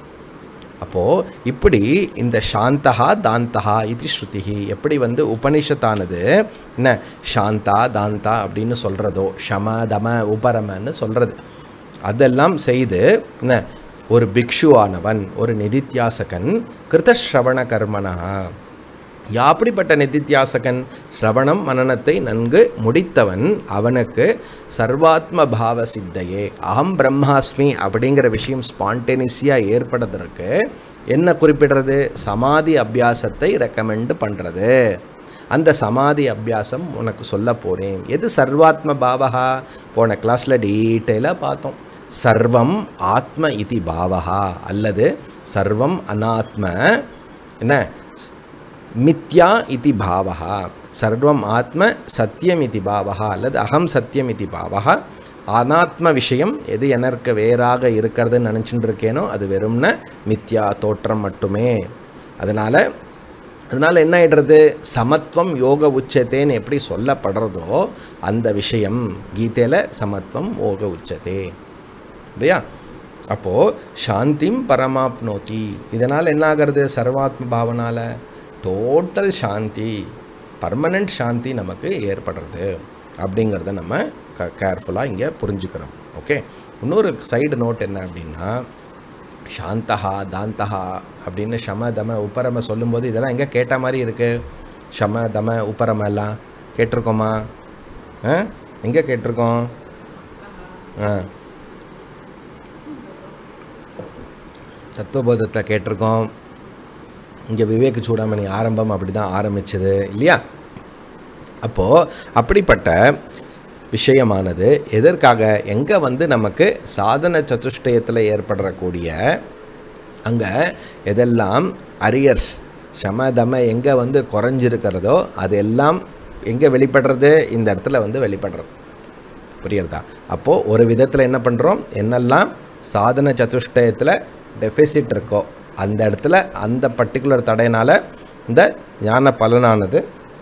அப்போது இப்படி இந்த சாந்தகா தாந்தகா இது ஸ்ருதி எப்படி வந்து உபனிஷத்தானது என்ன சாந்தா தாந்தா அப்படின்னு சொல்கிறதோ ஷம தம உபரமன்னு சொல்கிறது அதெல்லாம் செய்து என்ன ஒரு பிக்ஷுவானவன் ஒரு நிதித்தியாசகன் கிருதஸ்ரவண கர்மனா யாப்படிப்பட்ட நிதித்தியாசகன் ஸ்ரவணம் மனனத்தை நன்கு முடித்தவன் அவனுக்கு சர்வாத்ம பாவ சித்தையே அகம் பிரம்மாஸ்மி அப்படிங்கிற விஷயம் ஸ்பான்டேனியஸியாக ஏற்படுறதற்கு என்ன குறிப்பிடுறது சமாதி அபியாசத்தை ரெக்கமெண்ட் பண்ணுறது அந்த சமாதி அபியாசம் உனக்கு சொல்ல போகிறேன் எது சர்வாத்ம பாவகா போன கிளாஸில் டீட்டெயிலாக பார்த்தோம் சர்வம் ஆத்ம இதி பாவகா அல்லது சர்வம் அனாத்ம என்ன ஸ்- மித்யா இதி பாவகா சர்வம் ஆத்ம சத்தியம் இதி பாவகா அல்லது அகம் சத்தியம் இதி பாவகா அனாத்ம விஷயம் எது எனக்கு வேறாக இருக்கிறதுன்னு நினச்சிட்டு இருக்கேனோ அது வெறும்ன மித்யா தோற்றம் மட்டுமே அதனால் அதனால் என்ன ஆயிடுறது சமத்துவம் யோக உச்சத்தேன்னு எப்படி சொல்லப்படுறதோ அந்த விஷயம் கீதையில் சமத்துவம் யோக உச்சதே இல்லையா அப்போது சாந்திம் பரமாப்னோதி இதனால் என்ன ஆகிறது சர்வாத்ம பாவனால டோட்டல் சாந்தி பர்மனண்ட் சாந்தி நமக்கு ஏற்படுறது அப்படிங்கிறத நம்ம க கேர்ஃபுல்லாக இங்கே புரிஞ்சுக்கிறோம் ஓகே இன்னொரு சைடு நோட் என்ன அப்படின்னா சாந்தஹா தாந்தஹா அப்படின்னு ஷம தம உப்பரம சொல்லும்போது இதெல்லாம் எங்கே கேட்ட மாதிரி இருக்குது ஷம தம உப்பரம எல்லாம் கேட்டிருக்கோமா ஆ எங்கே கேட்டிருக்கோம் ஆ சத்துவபோதத்தில் கேட்டிருக்கோம் இங்கே விவேக சூடாமணி ஆரம்பம் அப்படி தான் ஆரம்பிச்சது இல்லையா அப்போது அப்படிப்பட்ட விஷயமானது எதற்காக எங்கே வந்து நமக்கு சாதன சதுஷ்டயத்தில் ஏற்படக்கூடிய அங்கே எதெல்லாம் அரியர்ஸ் சம தம எங்கே வந்து குறைஞ்சிருக்கிறதோ அதெல்லாம் எங்கே வெளிப்படுறது இந்த இடத்துல வந்து வெளிப்படுறது புரியுறதா அப்போது ஒரு விதத்தில் என்ன பண்ணுறோம் என்னெல்லாம் சாதன சதுஷ்டயத்தில் டெஃபிசிட் இருக்கோ அந்த இடத்துல அந்த பர்டிகுலர் தடையினால் இந்த ஞான பலனானது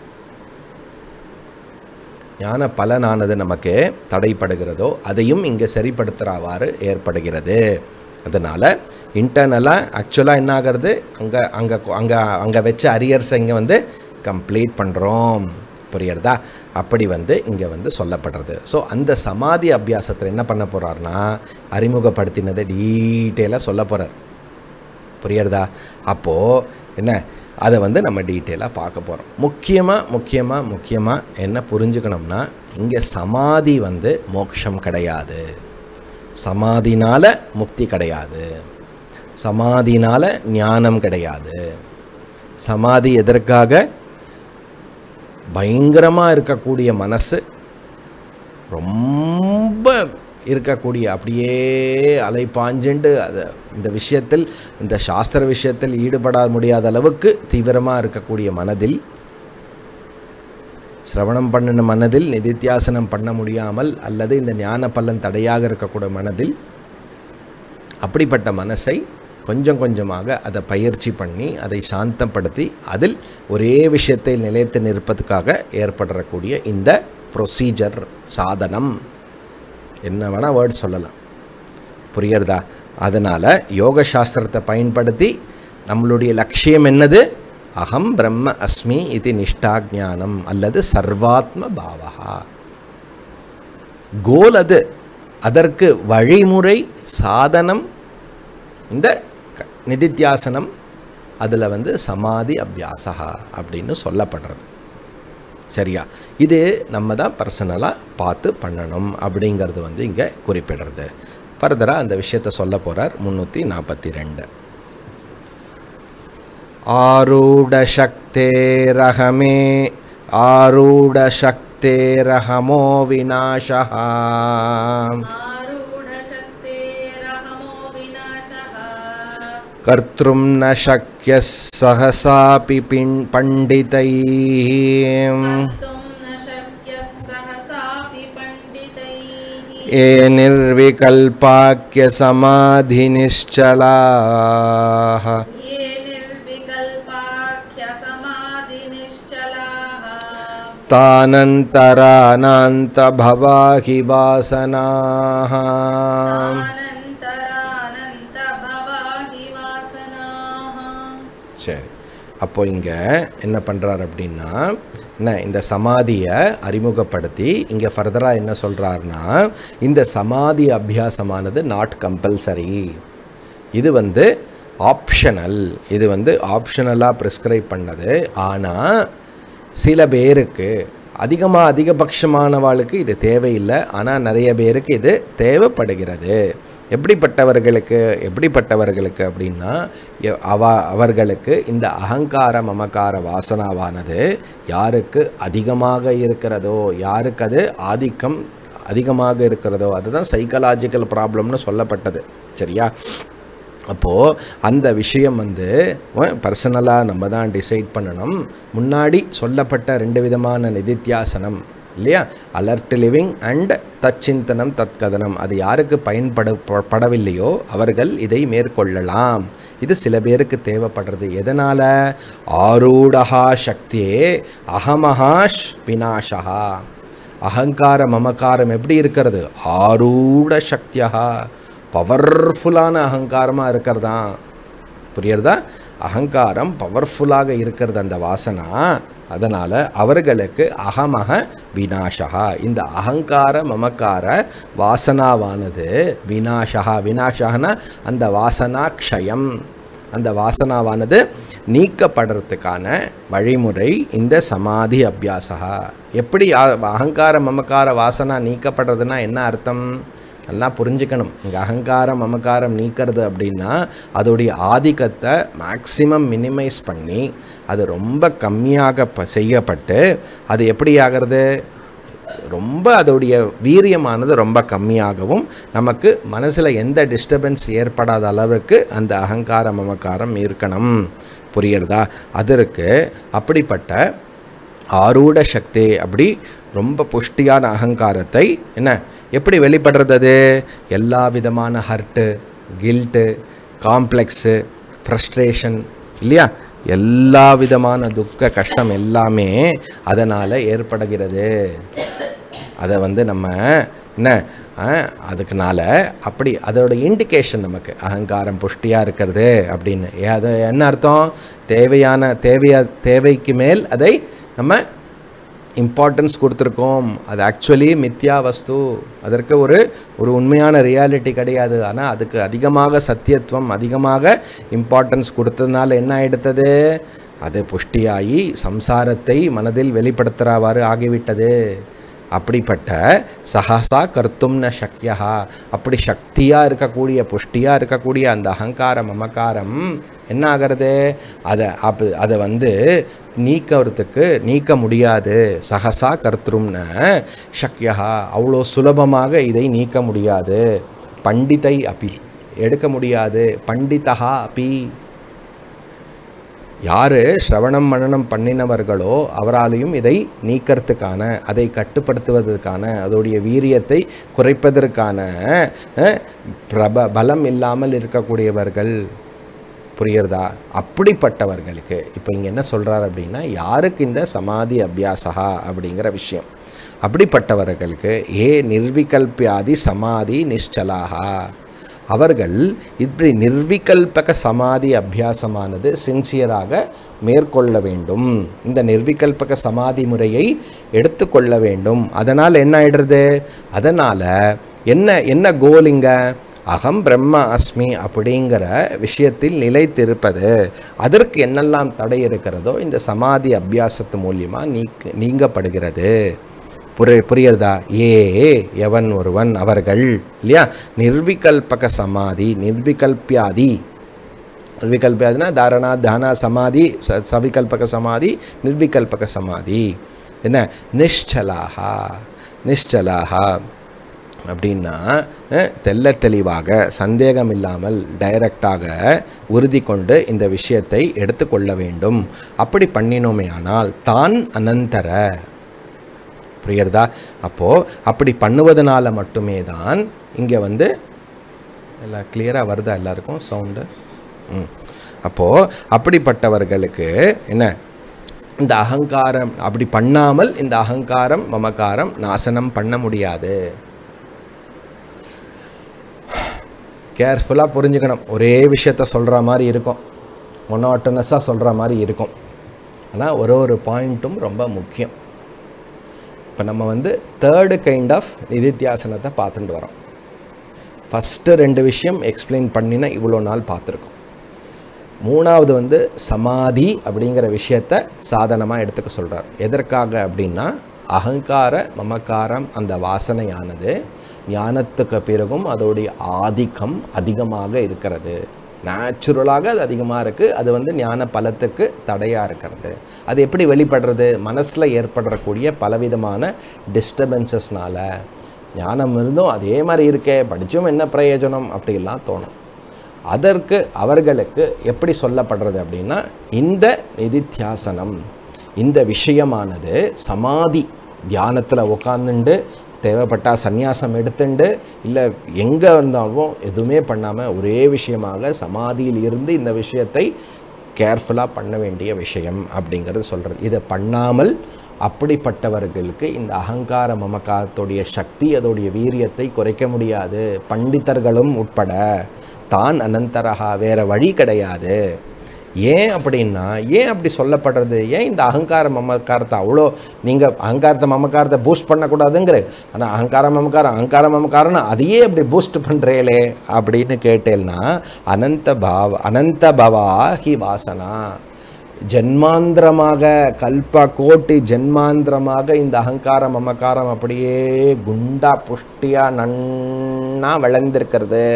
ஞான பலனானது நமக்கு தடைப்படுகிறதோ அதையும் இங்கே சரிப்படுத்துகிறவாறு ஏற்படுகிறது அதனால் இன்டர்னலாக ஆக்சுவலாக என்ன ஆகிறது அங்கே அங்கே அங்கே அங்கே வச்ச அரியர்ஸை இங்கே வந்து கம்ப்ளீட் பண்ணுறோம் புரியுறதா அப்படி வந்து இங்கே வந்து சொல்லப்படுறது ஸோ அந்த சமாதி அபியாசத்தில் என்ன பண்ண போகிறாருன்னா அறிமுகப்படுத்தினதை டீட்டெயிலாக சொல்ல போகிறார் புரியுறதா அப்போது என்ன அதை வந்து நம்ம டீட்டெயிலாக பார்க்க போகிறோம் முக்கியமாக முக்கியமாக முக்கியமாக என்ன புரிஞ்சுக்கணும்னா இங்கே சமாதி வந்து மோட்சம் கிடையாது சமாதினால் முக்தி கிடையாது சமாதினால் ஞானம் கிடையாது சமாதி எதற்காக பயங்கரமாக இருக்கக்கூடிய மனசு ரொம்ப இருக்கக்கூடிய அப்படியே அலைப்பாஞ்சுண்டு அது இந்த விஷயத்தில் இந்த சாஸ்திர விஷயத்தில் ஈடுபட முடியாத அளவுக்கு தீவிரமாக இருக்கக்கூடிய மனதில் சிரவணம் பண்ணின மனதில் நிதித்தியாசனம் பண்ண முடியாமல் அல்லது இந்த ஞான பலன் தடையாக இருக்கக்கூடிய மனதில் அப்படிப்பட்ட மனசை கொஞ்சம் கொஞ்சமாக அதை பயிற்சி பண்ணி அதை சாந்தப்படுத்தி அதில் ஒரே விஷயத்தை நிலைத்து நிற்பதுக்காக ஏற்படக்கூடிய இந்த ப்ரொசீஜர் சாதனம் என்ன வேணால் வேர்ட் சொல்லலாம் புரியுறதா அதனால் யோக சாஸ்திரத்தை பயன்படுத்தி நம்மளுடைய லட்சியம் என்னது அகம் பிரம்ம அஸ்மி இது நிஷ்டாஜானம் அல்லது சர்வாத்ம பாவகா கோல் அது அதற்கு வழிமுறை சாதனம் இந்த க- நிதித்தியாசனம் அதில் வந்து சமாதி அபியாசகா அப்படின்னு சொல்லப்படுறது சரியா இது நம்ம தான் பர்சனலாக பார்த்து பண்ணணும் அப்படிங்கிறது வந்து இங்கே குறிப்பிடுறது ஃபர்தராக அந்த விஷயத்தை சொல்ல போகிறார் முந்நூற்றி நாற்பத்தி ரெண்டு ஆரூடசக்தேரகமே ஆரூடசக்தேரகமோ விநாசः आरूढशक्तेरहमो विनाशः कर्तुं न शक्यः सहसापि पिण् पण्डितैः कर्तुं न शक्यः सहसापि पण्डितैः ये निर्विकल्पाख्यसमाधिनिश्चलाः ये निर्विकल्पाख्यसमाधिनिश्चलाः तानन्तरानान्तभवाहि वासनाः अनन्तरानन्तभवाहि वासनाः சரி அப்போ இங்கே என்ன பண்ணுறார் அப்படின்னா என்ன இந்த சமாதியை அறிமுகப்படுத்தி இங்கே ஃபர்தராக என்ன சொல்கிறாருன்னா இந்த சமாதி அபியாசமானது நாட் கம்பல்சரி இது வந்து ஆப்ஷனல் இது வந்து ஆப்ஷனலாக ப்ரிஸ்கிரைப் பண்ணது ஆனால் சில பேருக்கு அதிகமாக அதிகபட்சமானவாளுக்கு இது தேவையில்லை ஆனால் நிறைய பேருக்கு இது தேவைப்படுகிறது எப்படிப்பட்டவர்களுக்கு எப்படிப்பட்டவர்களுக்கு அப்படின்னா எ- அவ அவர்களுக்கு இந்த அகங்கார மமகார வாசனாவானது யாருக்கு அதிகமாக இருக்கிறதோ யாருக்கு அது ஆதிக்கம் அதிகமாக இருக்கிறதோ அதுதான் சைக்கலாஜிக்கல் ப்ராப்ளம்னு சொல்லப்பட்டது சரியா அப்போது அந்த விஷயம் வந்து பர்சனலாக நம்ம தான் டிசைட் பண்ணணும் முன்னாடி சொல்லப்பட்ட ரெண்டு விதமான நிதித்தியாசனம் இல்லையா அலர்ட் லிவிங் அண்ட் தச்சிந்தனம் தற்கதனம் அது யாருக்கு பயன்பட ப- படவில்லையோ அவர்கள் இதை மேற்கொள்ளலாம் இது சில பேருக்கு தேவைப்படுறது எதனால் ஆரூடஹா சக்தியே அகமஹாஷ் விநாசகா அகங்கார மமகாரம் எப்படி இருக்கிறது ஆரூட சக்தியா பவர்ஃபுல்லான அகங்காரமாக இருக்கிறதா புரியுறதா அகங்காரம் பவர்ஃபுல்லாக இருக்கிறது அந்த வாசனா அதனால் அவர்களுக்கு அகமக விநாசகா இந்த அகங்கார மமக்கார வாசனாவானது விநாசகா விநாசகனா அந்த வாசனா க்ஷயம் அந்த வாசனாவானது நீக்கப்படுறதுக்கான வழிமுறை இந்த சமாதி அபியாசகா எப்படி அ- அகங்கார மமக்கார வாசனா நீக்கப்படுறதுன்னா என்ன அர்த்தம் நல்லா புரிஞ்சுக்கணும் இங்கே அகங்காரம் மமக்காரம் நீக்கிறது அப்படின்னா அதோடைய ஆதிக்கத்தை மேக்ஸிமம் மினிமைஸ் பண்ணி அது ரொம்ப கம்மியாக ப செய்யப்பட்டு அது எப்படி ஆகிறது ரொம்ப அதோடைய வீரியமானது ரொம்ப கம்மியாகவும் நமக்கு மனசில் எந்த டிஸ்டர்பன்ஸ் ஏற்படாத அளவுக்கு அந்த அகங்கார மமக்காரம் இருக்கணும் புரியுறதா அதற்கு அப்படிப்பட்ட ஆரூட சக்தி அப்படி ரொம்ப புஷ்டியான அகங்காரத்தை என்ன எப்படி வெளிப்படுறது அது எல்லா விதமான ஹர்ட்டு கில்ட்டு காம்ப்ளெக்ஸு ஃப்ரஸ்ட்ரேஷன் இல்லையா எல்லா விதமான துக்க கஷ்டம் எல்லாமே அதனால் ஏற்படுகிறது அதை வந்து நம்ம என்ன ஆ, அதுக்குனால அப்படி அதோட இண்டிகேஷன் நமக்கு அகங்காரம் புஷ்டியாக இருக்கிறது அப்படின்னு ஏ, அது என்ன அர்த்தம் தேவையான தேவையா தேவைக்கு மேல் அதை நம்ம இம்பார்ட்டன்ஸ் கொடுத்துருக்கோம் அது ஆக்சுவலி மித்யா வஸ்து அதற்கு ஒரு ஒரு உண்மையான ரியாலிட்டி கிடையாது ஆனால் அதுக்கு அதிகமாக சத்தியத்துவம் அதிகமாக இம்பார்ட்டன்ஸ் கொடுத்ததுனால என்ன ஆயிடுத்தது அது புஷ்டியாகி சம்சாரத்தை மனதில் வெளிப்படுத்துகிறவாறு ஆகிவிட்டது அப்படிப்பட்ட சஹசா கர்த்தும் ந சக்யா அப்படி சக்தியாக இருக்கக்கூடிய புஷ்டியாக இருக்கக்கூடிய அந்த அகங்காரம் மமக்காரம் என்ன ஆகிறது அதை அப்போ அதை வந்து நீக்கிறதுக்கு நீக்க முடியாது சஹசா கர்த்தும்ன சக்யா அவ்வளோ சுலபமாக இதை நீக்க முடியாது பண்டிதை அபி எடுக்க முடியாது பண்டிதா அபி யார் ஸ்ரவணம் மனனம் பண்ணினவர்களோ அவராலையும் இதை நீக்கிறதுக்கான அதை கட்டுப்படுத்துவதற்கான அதோடைய வீரியத்தை குறைப்பதற்கான அஹ், பிரப பலம் இல்லாமல் இருக்கக்கூடியவர்கள் புரியுறதா அப்படிப்பட்டவர்களுக்கு இப்போ இங்கே என்ன சொல்கிறார் அப்படின்னா யாருக்கு இந்த சமாதி அபியாசகா அப்படிங்கிற விஷயம் அப்படிப்பட்டவர்களுக்கு ஏ நிர்விகல்பியாதி சமாதி நிஷ்டலாகா அவர்கள் இப்படி நிர்விகல்பக சமாதி அபியாசமானது சின்சியராக மேற்கொள்ள வேண்டும் இந்த நிர்விகல்பக சமாதி முறையை எடுத்துக்கொள்ள வேண்டும் அதனால் என்ன ஆயிடுறது அதனால் என்ன என்ன கோலிங்க அகம் பிரம்ம அஸ்மி அப்படிங்கிற விஷயத்தில் நிலைத்திருப்பது அதற்கு என்னெல்லாம் தடை இருக்கிறதோ இந்த சமாதி அபியாசத்து மூலியமாக நீக்க நீங்கப்படுகிறது புரிய புரியுறதா ஏ எவன் ஒருவன் அவர்கள் இல்லையா நிர்விகல்பக சமாதி நிர்விகல்பியாதி நிர்விகல்பியாதினா தாரணா தானா சமாதி ச சவிகல்பக சமாதி நிர்விகல்பக சமாதி என்ன நிஷ்சலாகா நிஷ்சலாகா அப்படின்னா அஹ், தெள்ளத் தெளிவாக சந்தேகம் இல்லாமல் டைரக்டாக உறுதி கொண்டு இந்த விஷயத்தை எடுத்துக்கொள்ள வேண்டும் அப்படி பண்ணினோமே ஆனால் தான் அனந்தர புரியுறதா அப்போது அப்படி பண்ணுவதனால மட்டுமே தான் இங்கே வந்து எல்லாம் கிளியராக வருதா எல்லாருக்கும் சவுண்டு ம் அப்போது அப்படிப்பட்டவர்களுக்கு என்ன இந்த அகங்காரம் அப்படி பண்ணாமல் இந்த அகங்காரம் மமகாரம் நாசனம் பண்ண முடியாது கேர்ஃபுல்லாக புரிஞ்சுக்கணும் ஒரே விஷயத்த சொல்கிற மாதிரி இருக்கும் மொனோட்டனஸாக சொல்கிற மாதிரி இருக்கும் ஆனால் ஒரு ஒரு பாயிண்ட்டும் ரொம்ப முக்கியம் இப்போ நம்ம வந்து தேர்டு கைண்ட் ஆஃப் நிதித்தியாசனத்தை பார்த்துட்டு வரோம் ஃபஸ்ட்டு ரெண்டு விஷயம் எக்ஸ்பிளைன் பண்ணினா இவ்வளோ நாள் பார்த்துருக்கோம் மூணாவது வந்து சமாதி அப்படிங்கிற விஷயத்த சாதனமாக எடுத்துக்க சொல்கிறார் எதற்காக அப்படின்னா அகங்கார மமக்காரம் அந்த வாசனையானது ஞானத்துக்கு பிறகும் அதோடைய ஆதிக்கம் அதிகமாக இருக்கிறது நேச்சுரலாக அது அதிகமாக இருக்குது அது வந்து ஞான பலத்துக்கு தடையாக இருக்கிறது அது எப்படி வெளிப்படுறது மனசில் ஏற்படக்கூடிய பலவிதமான டிஸ்டர்பன்சஸ்னால ஞானம் இருந்தும் அதே மாதிரி இருக்கே படித்தும் என்ன பிரயோஜனம் அப்படிலாம் தோணும் அதற்கு அவர்களுக்கு எப்படி சொல்லப்படுறது அப்படின்னா இந்த நிதித்தியாசனம் இந்த விஷயமானது சமாதி தியானத்தில் உட்காந்துண்டு தேவைப்பட்டால் சந்நியாசம் எடுத்துண்டு இல்லை எங்கே இருந்தாலும் எதுவுமே பண்ணாமல் ஒரே விஷயமாக சமாதியில் இருந்து இந்த விஷயத்தை கேர்ஃபுல்லாக பண்ண வேண்டிய விஷயம் அப்படிங்கிறது சொல்கிறது இதை பண்ணாமல் அப்படிப்பட்டவர்களுக்கு இந்த அகங்கார மமக்காரத்துடைய சக்தி அதோடைய வீரியத்தை குறைக்க முடியாது பண்டிதர்களும் உட்பட தான் அனந்தரகா வேற வழி கிடையாது ஏன் அப்படின்னா ஏன் அப்படி சொல்லப்படுறது ஏன் இந்த அகங்கார மமக்காரத்தை அவ்வளோ நீங்கள் அகங்காரத்தை மமக்காரத்தை பூஸ்ட் பண்ணக்கூடாதுங்கிற ஆனால் அகங்கார மமக்காரம் அகங்கார மமக்காரம்னு அதையே அப்படி பூஸ்ட் பண்ணுறேலே அப்படின்னு கேட்டேன்னா அனந்த பாவ அனந்த பவா ஹி வாசனா ஜென்மாந்திரமாக கல்ப கோட்டி ஜென்மாந்திரமாக இந்த அகங்கார மமக்காரம் அப்படியே குண்டா புஷ்டியா நன்னா வளர்ந்திருக்கிறது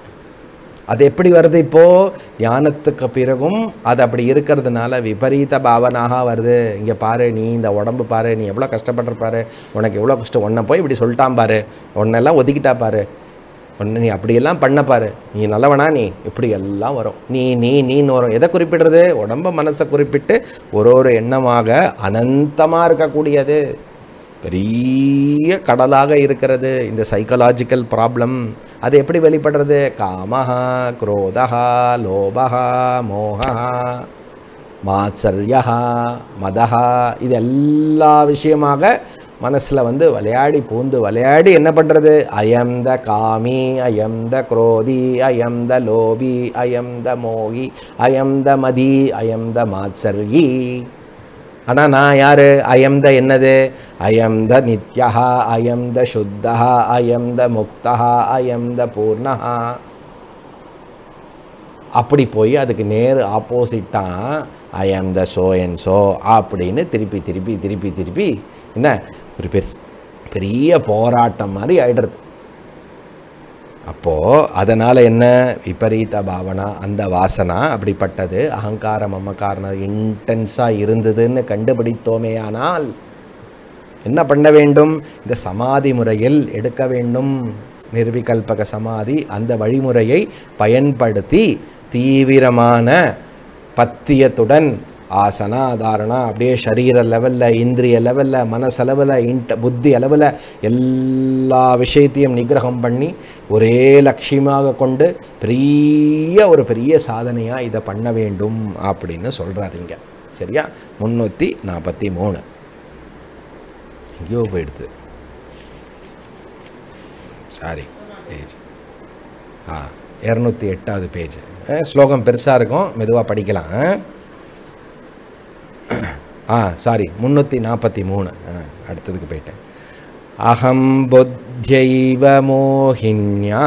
அது எப்படி வருது இப்போ ஞானத்துக்கு பிறகும் அது அப்படி இருக்கிறதுனால விபரீத பாவனாக வருது இங்கே பாரு நீ இந்த உடம்பு பாரு நீ எவ்வளோ கஷ்டப்படுற பாரு உனக்கு எவ்வளோ கஷ்டம் உன்னை போய் இப்படி சொல்லிட்டான் பாரு உன்னெல்லாம் ஒதுக்கிட்டா பாரு ஒன்று நீ அப்படியெல்லாம் பண்ண பாரு நீ நல்லவனா நீ இப்படி எல்லாம் வரும் நீ நீ நீன்னு வரும் எதை குறிப்பிடுறது உடம்ப மனசை குறிப்பிட்டு ஒரு ஒரு எண்ணமாக அனந்தமாக இருக்கக்கூடியது பெரிய கடலாக இருக்கிறது இந்த சைக்கலாஜிக்கல் ப்ராப்ளம் அது எப்படி வெளிப்படுறது காமஹா குரோதஹா லோபஹா மோகா மாத்சல்யா மதஹா இது எல்லா விஷயமாக மனசில் வந்து விளையாடி பூந்து விளையாடி என்ன பண்ணுறது அயம் த காமி அயம் த குரோதி அயம் த லோபி அயம் த மோகி அயம் த மதி அயம் த மாத்சர்யி ஆனால் நான் யார் அயம் த என்னது அயம் த நித்யா அயம் த சுத்தா அயம் த முக்தா அயம் த பூர்ணா அப்படி போய் அதுக்கு நேர் ஆப்போசிட்டாக ஐ ஆம் த சோ அண்ட் சோ அப்படின்னு திருப்பி திருப்பி திருப்பி திருப்பி என்ன ஒரு பெரிய பெரிய போராட்டம் மாதிரி ஆயிடுறது அப்போது அதனால் என்ன விபரீத பாவனா அந்த வாசனா அப்படிப்பட்டது அகங்கார மமக்காரணம் இன்டென்ஸாக இருந்ததுன்னு கண்டுபிடித்தோமேயானால் என்ன பண்ண வேண்டும் இந்த சமாதி முறையில் எடுக்க வேண்டும் நிர்விகல்பக சமாதி அந்த வழிமுறையை பயன்படுத்தி தீவிரமான பத்தியத்துடன் ஆசனா தாரணா அப்படியே சரீர லெவலில் இந்திரிய லெவலில் மனசளவில் இன்ட புத்தி அளவில் எல்லா விஷயத்தையும் நிகிரகம் பண்ணி ஒரே லட்சியமாக கொண்டு பெரிய ஒரு பெரிய சாதனையாக இதை பண்ண வேண்டும் அப்படின்னு சொல்கிறார் இங்க சரியா முந்நூற்றி நாற்பத்தி மூணு எங்கேயோ போயிடுது சாரி ஏஜ் ஆ இரநூத்தி எட்டாவது பேஜ் ஸ்லோகம் பெருசாக இருக்கும் மெதுவாக படிக்கலாம் ஆ சாரி முந்நூற்றி நாற்பத்தி மூணு ஆ, அடுத்ததுக்கு போயிட்டேன் அகம் புத்தியைவ மோகின்யா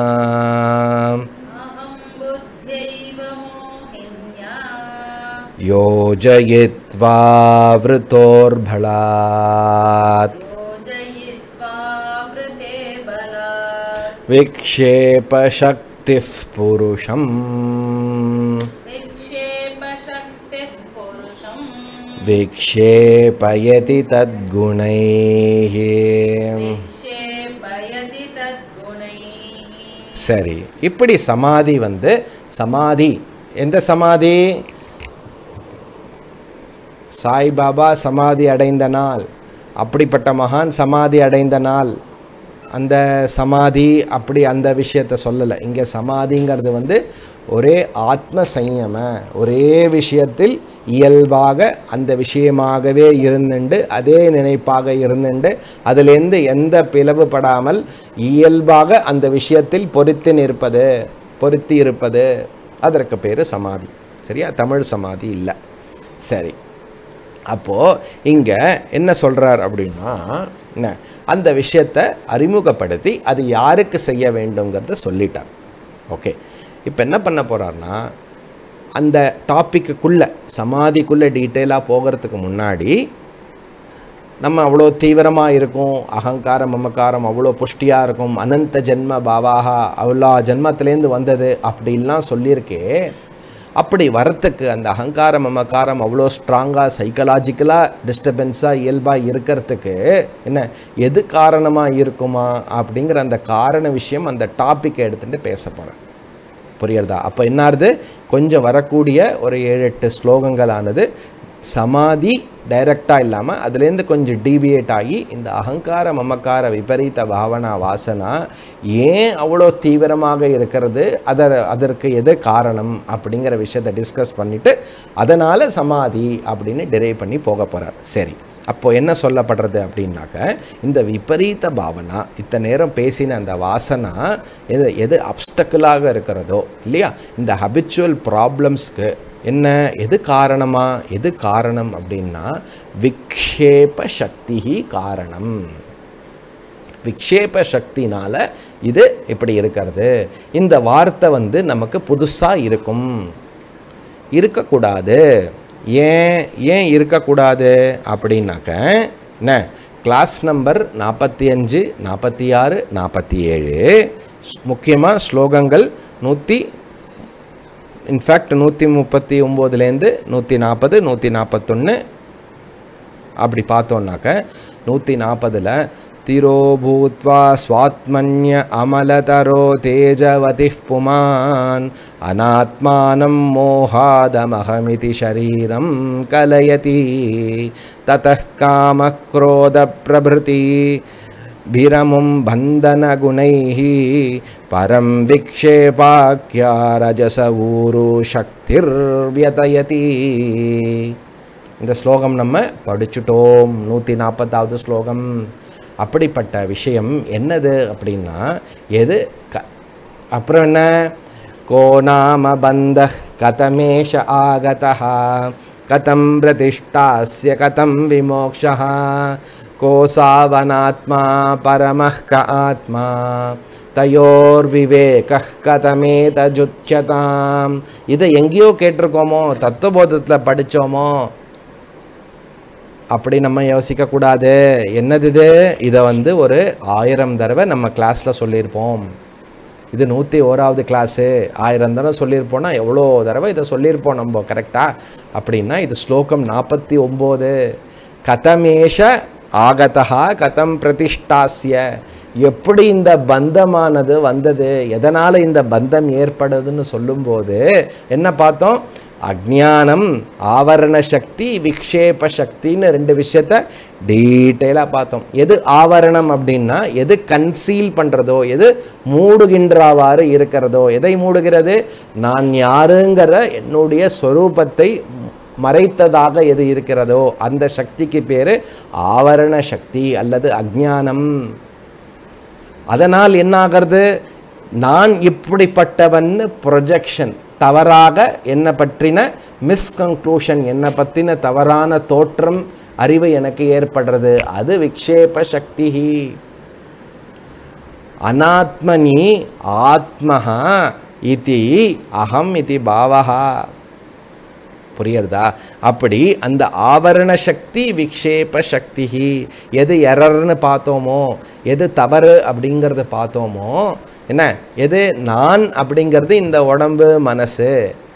अहं बुद्ध्यैव मोहिन्या योजयित्वा वृतोर्भलात् योजयित्वा वृते बलात् विक्षेपशक्तिः पुरुषम् विक्षेपशक्तिः पुरुषम् विक्षेपयति तद्गुणैः विक्षेपयति तद्गुणैः சரி இப்படி சமாதி வந்து சமாதி எந்த சமாதி சாய்பாபா சமாதி அடைந்த நாள் அப்படிப்பட்ட மகான் சமாதி அடைந்த நாள் அந்த சமாதி அப்படி அந்த விஷயத்தை சொல்லலை இங்கே சமாதிங்கிறது வந்து ஒரே ஆத்ம சையம ஒரே விஷயத்தில் இயல்பாக அந்த விஷயமாகவே இருந்துண்டு அதே நினைப்பாக இருந்துண்டு அதிலேருந்து எந்த பிளவுபடாமல் இயல்பாக அந்த விஷயத்தில் பொருத்தி நிற்பது பொருத்தி இருப்பது அதற்கு பேர் சமாதி சரியா தமிழ் சமாதி இல்லை சரி அப்போது இங்கே என்ன சொல்கிறார் அப்படின்னா என்ன அந்த விஷயத்தை அறிமுகப்படுத்தி அது யாருக்கு செய்ய வேண்டுங்கிறத சொல்லிட்டார் ஓகே இப்போ என்ன பண்ண போகிறாருன்னா அந்த டாப்பிக்குள்ளே சமாதிக்குள்ளே டீட்டெயிலாக போகிறதுக்கு முன்னாடி நம்ம அவ்வளோ தீவிரமாக இருக்கும் அகங்காரம் மமக்காரம் அவ்வளோ புஷ்டியாக இருக்கும் அனந்த ஜென்ம பாவாகா அவ்வளோ ஜென்மத்திலேருந்து வந்தது அப்படின்லாம் சொல்லியிருக்கே அப்படி வரத்துக்கு அந்த அகங்காரம் மமக்காரம் அவ்வளோ ஸ்ட்ராங்காக சைக்கலாஜிக்கலாக டிஸ்டர்பன்ஸாக இயல்பாக இருக்கிறதுக்கு என்ன எது காரணமாக இருக்குமா அப்படிங்கிற அந்த காரண விஷயம் அந்த டாப்பிக்கை எடுத்துகிட்டு பேச போகிறேன் புரியுறதா அப்போ என்னாருது கொஞ்சம் வரக்கூடிய ஒரு ஏழு எட்டு ஸ்லோகங்களானது சமாதி டைரக்டாக இல்லாமல் அதுலேருந்து கொஞ்சம் டீவியேட் ஆகி இந்த அகங்கார மமக்கார விபரீத பாவனா வாசனா ஏன் அவ்வளோ தீவிரமாக இருக்கிறது அதர் அதற்கு எது காரணம் அப்படிங்கிற விஷயத்தை டிஸ்கஸ் பண்ணிவிட்டு அதனால் சமாதி அப்படின்னு டிரைவ் பண்ணி போக போகிறார் சரி அப்போ என்ன சொல்லப்படுறது அப்படின்னாக்க இந்த விபரீத பாவனா இத்தனை நேரம் பேசின அந்த வாசனா எது எது அப்டக்கிளாக இருக்கிறதோ இல்லையா இந்த ஹபிச்சுவல் ப்ராப்ளம்ஸ்க்கு என்ன எது காரணமா எது காரணம் அப்படின்னா விக்ஷேப சக்தி காரணம் விக்ஷேப சக்தினால இது இப்படி இருக்கிறது இந்த வார்த்தை வந்து நமக்கு புதுசாக இருக்கும் இருக்கக்கூடாது ஏன் ஏன் இருக்கக்கூடாது அப்படின்னாக்க என்ன கிளாஸ் நம்பர் நாற்பத்தி அஞ்சு நாற்பத்தி ஆறு நாற்பத்தி ஏழு முக்கியமாக ஸ்லோகங்கள் நூற்றி இன்ஃபேக்ட் நூற்றி முப்பத்தி ஒம்போதுலேருந்து நூற்றி நாற்பது நூற்றி நாற்பத்தொன்று அப்படி பார்த்தோன்னாக்க நூற்றி நாற்பதில் திரோ பூத்வா ஸ்வாத்மன்ய அமலதரோ தேஜவதி புமான் அநாத்மானம் மோகாதமகமிதி ஷரீரம் கலயதி தतः காமக்ரோதப்பிரபிருதி भिरमुं बन्धनगुणैः परं विक्षेपाख्या रजसऊरु शक्तिर्व्यतयति இந்த ஸ்லோகம் நம்ம படிச்சுட்டோம் நூற்றி நாற்பதாவது ஸ்லோகம் அப்படிப்பட்ட விஷயம் என்னது அப்படின்னா எது க அப்புறம் என்ன கோ நாம பந்த கதமேஷ ஆகதः கதம் பிரதிஷ்டாஸ்ய கதம் விமோக்ஷः को सावनात्मा परमः क आत्मा தயோர்விவேகः கதமேதஜுச்சதாம் இதை எங்கேயோ கேட்டிருக்கோமோ தத்துவபோதத்தில் படித்தோமோ அப்படி நம்ம யோசிக்கக்கூடாது என்னது இது இதை வந்து ஒரு ஆயிரம் தடவை நம்ம கிளாஸில் சொல்லியிருப்போம் இது நூற்றி ஓராவது கிளாஸு ஆயிரம் தடவை சொல்லியிருப்போம்னா எவ்வளோ தடவை இதை சொல்லியிருப்போம் நம்ம கரெக்டாக அப்படின்னா இது ஸ்லோகம் நாற்பத்தி ஒம்போது கதமேஷ ஆகதா கதம் பிரதிஷ்டாஸ்ய எப்படி இந்த பந்தமானது வந்தது எதனால் இந்த பந்தம் ஏற்படுதுன்னு சொல்லும்போது என்ன பார்த்தோம் அஜ்ஞானம் ஆவரண சக்தி விக்ஷேப சக்தின்னு ரெண்டு விஷயத்த டீட்டெயிலாக பார்த்தோம் எது ஆவரணம் அப்படின்னா எது கன்சீல் பண்ணுறதோ எது மூடுகின்றவாறு இருக்கிறதோ எதை மூடுகிறது நான் யாருங்கிற என்னுடைய ஸ்வரூபத்தை மறைத்ததாக எது இருக்கிறதோ அந்த சக்திக்கு பேர் ஆவரண சக்தி அல்லது அஜ்ஞானம் அதனால் என்ன ஆகிறது நான் இப்படிப்பட்டவன்னு ப்ரொஜெக்ஷன் தவறாக என்னை பற்றின மிஸ்கன்க்ளூஷன் என்னை பற்றின தவறான தோற்றம் அறிவு எனக்கு ஏற்படுறது அது விக்ஷேப சக்தி அனாத்மனி ஆத்மஹா இதி அகம் இதி பாவஹா புரியுறதா அப்படி அந்த ஆவரண சக்தி விக்ஷேப சக்தி எது எரர்னு பார்த்தோமோ எது தவறு அப்படிங்கிறத பார்த்தோமோ என்ன எது நான் அப்படிங்கிறது இந்த உடம்பு மனசு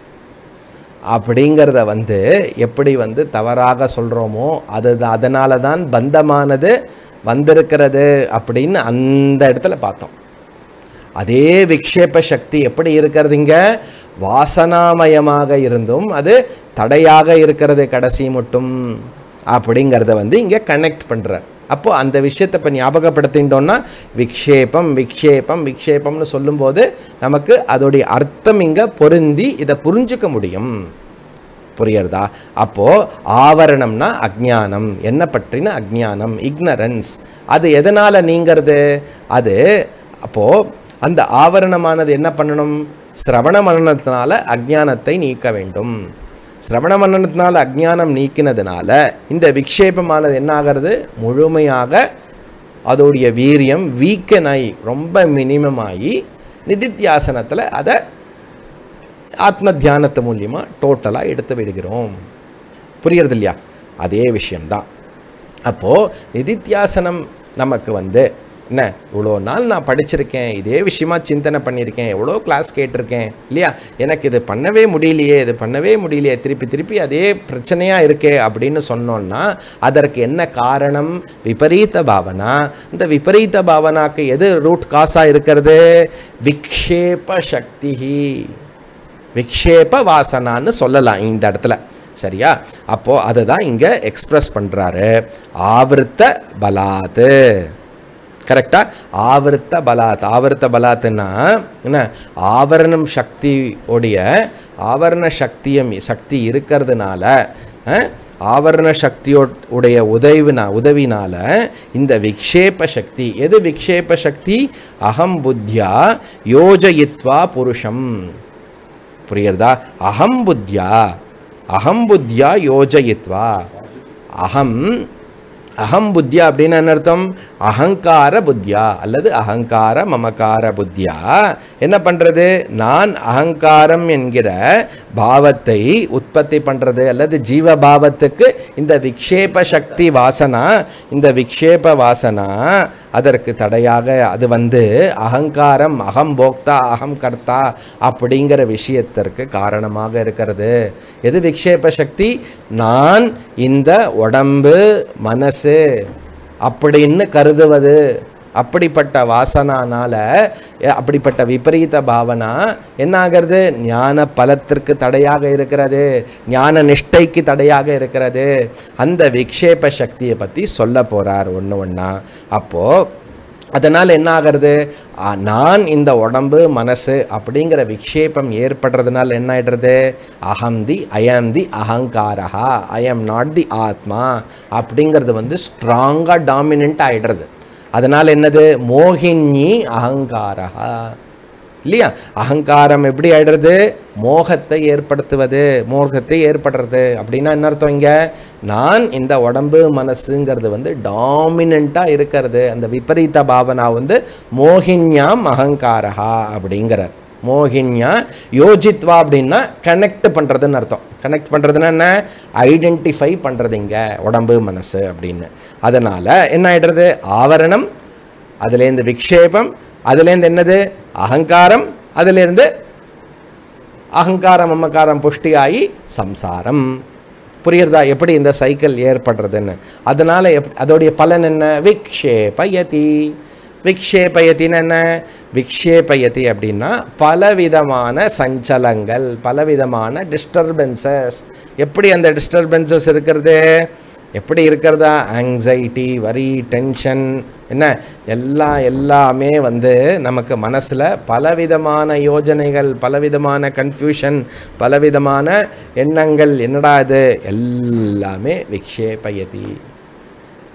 அப்படிங்கிறத வந்து எப்படி வந்து தவறாக சொல்கிறோமோ அது அதனால தான் பந்தமானது வந்திருக்கிறது அப்படின்னு அந்த இடத்துல பார்த்தோம் அதே விக்ஷேப சக்தி எப்படி இருக்கிறது இங்க வாசனாமயமாக இருந்தும் அது தடையாக இருக்கிறது கடைசி மட்டும் அப்படிங்கிறத வந்து இங்கே கனெக்ட் பண்ணுறார் அப்போ அந்த விஷயத்தை இப்போ ஞாபகப்படுத்திட்டோம்னா விக்ஷேபம் விக்ஷேபம் விக்ஷேபம்னு சொல்லும்போது நமக்கு அதோடைய அர்த்தம் இங்கே பொருந்தி இதை புரிஞ்சுக்க முடியும் புரியுறதா அப்போ ஆவரணம்னா அஜ்ஞானம் என்ன பற்றின அஜ்ஞானம் இக்னரன்ஸ் அது எதனால் நீங்கிறது அது அப்போ அந்த ஆவரணமானது என்ன பண்ணணும் சிரவண மரணத்தினால அஜ்ஞானத்தை நீக்க வேண்டும் சிரவண மரணத்தினால அஜ்ஞானம் நீக்கினதுனால இந்த விக்ஷேபமானது என்ன ஆகிறது முழுமையாக அதோடைய வீரியம் வீக்கன் ஆகி ரொம்ப மினிமம் ஆகி நிதித்தியாசனத்தில் அதை ஆத்ம தியானத்து மூலியமாக டோட்டலாக எடுத்து விடுகிறோம் புரியுறது இல்லையா அதே விஷயம்தான் அப்போது நிதித்தியாசனம் நமக்கு வந்து என்ன இவ்வளோ நாள் நான் படிச்சிருக்கேன் இதே விஷயமா சிந்தனை பண்ணியிருக்கேன் எவ்வளோ கிளாஸ் கேட்டிருக்கேன் இல்லையா எனக்கு இது பண்ணவே முடியலையே இது பண்ணவே முடியலையே திருப்பி திருப்பி அதே பிரச்சனையாக இருக்கே அப்படின்னு சொன்னோன்னா அதற்கு என்ன காரணம் விபரீத பாவனா இந்த விபரீத பாவனாக்கு எது ரூட் காசாக இருக்கிறது விக்ஷேப சக்தி விக்ஷேப வாசனான்னு சொல்லலாம் இந்த இடத்துல சரியா அப்போது அதை தான் இங்கே எக்ஸ்பிரஸ் பண்ணுறாரு ஆவர்த்த பலாத்து கரெக்டா ஆவர்த்த பலாத் ஆவர்த்த பலாத்துன்னா என்ன ஆவரணம் சக்தி உடைய ஆவரண சக்தியம் சக்தி இருக்கிறதுனால அஹ், ஆவரண சக்தியோ உடைய உதவினா உதவினால இந்த விக்ஷேப சக்தி எது விக்ஷேப சக்தி அகம் புத்தியா யோஜயித்வா புருஷம் புரியுறதா அகம் புத்தியா அகம் புத்தியா யோஜயித்வா அகம் அகம் புத்தியா அப்படின்னு என்ன அர்த்தம் அகங்கார புத்தியா அல்லது அகங்கார மமகார புத்தியா என்ன பண்ணுறது நான் அகங்காரம் என்கிற பாவத்தை உற்பத்தி பண்ணுறது அல்லது ஜீவ பாவத்துக்கு இந்த விக்ஷேப சக்தி வாசனா இந்த விக்ஷேப வாசனா அதற்கு தடையாக அது வந்து அகங்காரம் அகம் போக்தா அகம் கர்த்தா அப்படிங்கிற விஷயத்திற்கு காரணமாக இருக்கிறது எது விக்ஷேப சக்தி நான் இந்த உடம்பு மனசு அப்படின்னு கருதுவது அப்படிப்பட்ட வாசனானால எ- அப்படிப்பட்ட விபரீத பாவனா என்ன ஆகிறது ஞான பலத்திற்கு தடையாக இருக்கிறது ஞான நிஷ்டைக்கு தடையாக இருக்கிறது அந்த விக்ஷேப சக்தியை பற்றி சொல்ல போகிறார் ஒன்று ஒன்றா அப்போது அதனால் என்ன ஆகிறது ஆ, நான் இந்த உடம்பு மனசு அப்படிங்கிற விக்ஷேபம் ஏற்படுறதுனால என்ன ஆயிடுறது அகம் தி ஐஎம் தி அகங்காரஹா ஐ எம் நாட் தி ஆத்மா அப்படிங்கிறது வந்து ஸ்ட்ராங்காக டாமினண்ட் ஆயிடுறது அதனால் என்னது மோகினி அகங்காரஹா இல்லையா அகங்காரம் எப்படி ஆயிடுறது மோகத்தை ஏற்படுத்துவது மோகத்தை ஏற்படுறது அப்படின்னா என்ன அர்த்தம் இங்க நான் இந்த உடம்பு மனசுங்கிறது வந்து டாமினண்ட்டாக இருக்கிறது அந்த விபரீத பாவனா வந்து மோகின்யாம் அகங்காரஹா அப்படிங்கிறார் மோகின்யா யோஜித்வா அப்படின்னா கனெக்ட் பண்ணுறதுன்னு அர்த்தம் கனெக்ட் பண்ணுறதுன்னா என்ன ஐடென்டிஃபை பண்ணுறது இங்கே உடம்பு மனசு அப்படின்னு அதனால் என்ன ஆயிடுறது ஆவரணம் அதுலேருந்து விக்ஷேபம் அதுலேருந்து என்னது அகங்காரம் அதுலேருந்து அகங்காரம் அம்மக்காரம் புஷ்டியாகி சம்சாரம் புரியுறதா எப்படி இந்த சைக்கிள் ஏற்படுறதுன்னு அதனால் எப் அதோடைய பலன் என்ன விக்ஷேபயதி விக்ஷேபயத்தின்னு என்ன விக்ஷேபயதி அப்படின்னா பலவிதமான சஞ்சலங்கள் பலவிதமான டிஸ்டர்பன்சஸ் எப்படி அந்த டிஸ்டர்பன்சஸ் இருக்கிறது எப்படி இருக்கிறதா ஆங்ஸைட்டி வரி டென்ஷன் என்ன எல்லாம் எல்லாமே வந்து நமக்கு மனசில் பலவிதமான யோஜனைகள் பலவிதமான கன்ஃபியூஷன் பலவிதமான எண்ணங்கள் என்னடா இது எல்லாமே விக்ஷேபயதி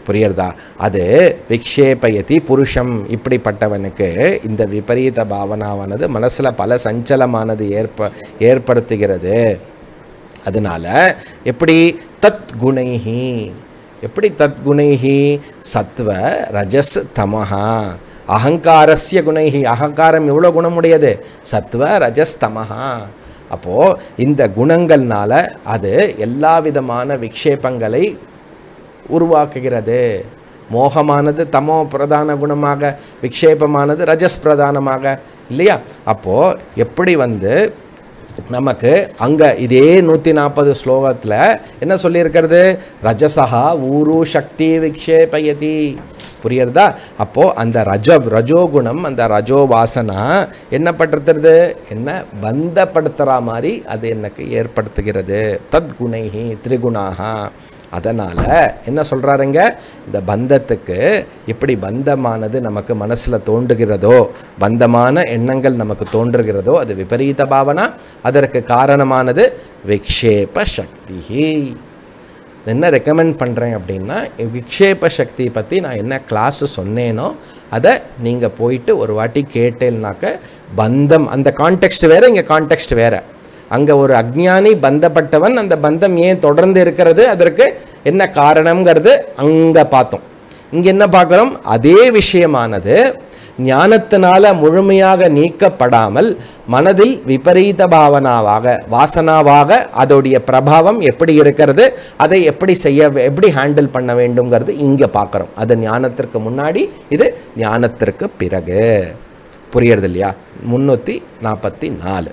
புரியுறதா அது விக்ஷேபயதி புருஷம் இப்படிப்பட்டவனுக்கு இந்த விபரீத பாவனாவானது மனசில் பல சஞ்சலமானது ஏற்ப ஏற்படுத்துகிறது அதனால எப்படி தத் குணைஹி எப்படி தத் குணைஹி சத்வ ரஜஸ் தமஹா அகங்காரஸ்ய குணைஹி அகங்காரம் எவ்வளோ குணமுடையது சத்வ ரஜஸ் தமஹா அப்போது இந்த குணங்கள்னால அது எல்லா விதமான விக்ஷேபங்களை உருவாக்குகிறது மோகமானது தமோ பிரதான குணமாக விக்ஷேபமானது ரஜஸ் பிரதானமாக இல்லையா அப்போது எப்படி வந்து நமக்கு அங்கே இதே நூற்றி நாற்பது ஸ்லோகத்தில் என்ன சொல்லியிருக்கிறது ரஜசஹா ஊரு சக்தி விக்ஷேபயதி புரியுறதா அப்போது அந்த ரஜ ரஜோகுணம் அந்த ரஜோ வாசனா என்ன படுத்துறது என்ன பந்தப்படுத்துகிற மாதிரி அது எனக்கு ஏற்படுத்துகிறது தத் குணைஹி திரிகுணாகா அதனால் என்ன சொல்கிறாருங்க இந்த பந்தத்துக்கு எப்படி பந்தமானது நமக்கு மனசில் தோன்றுகிறதோ பந்தமான எண்ணங்கள் நமக்கு தோன்றுகிறதோ அது விபரீத பாவனா அதற்கு காரணமானது விக்ஷேப சக்தி என்ன ரெக்கமெண்ட் பண்ணுறேன் அப்படின்னா விக்ஷேப சக்தி பற்றி நான் என்ன கிளாஸ் சொன்னேனோ அதை நீங்கள் போயிட்டு ஒரு வாட்டி கேட்டேன்னாக்க பந்தம் அந்த கான்டெக்ஸ்ட் வேறு இங்கே கான்டெக்ஸ்ட் வேறு அங்கே ஒரு அக்ஞானி பந்தப்பட்டவன் அந்த பந்தம் ஏன் தொடர்ந்து இருக்கிறது அதற்கு என்ன காரணங்கிறது அங்கே பார்த்தோம் இங்கே என்ன பார்க்குறோம் அதே விஷயமானது ஞானத்தினால முழுமையாக நீக்கப்படாமல் மனதில் விபரீத பாவனாவாக வாசனாவாக அதோடைய பிரபாவம் எப்படி இருக்கிறது அதை எப்படி செய்ய எப்படி ஹேண்டில் பண்ண வேண்டுங்கிறது இங்கே பார்க்குறோம் அது ஞானத்திற்கு முன்னாடி இது ஞானத்திற்கு பிறகு புரியறது இல்லையா முன்னூற்றி நாற்பத்தி நாலு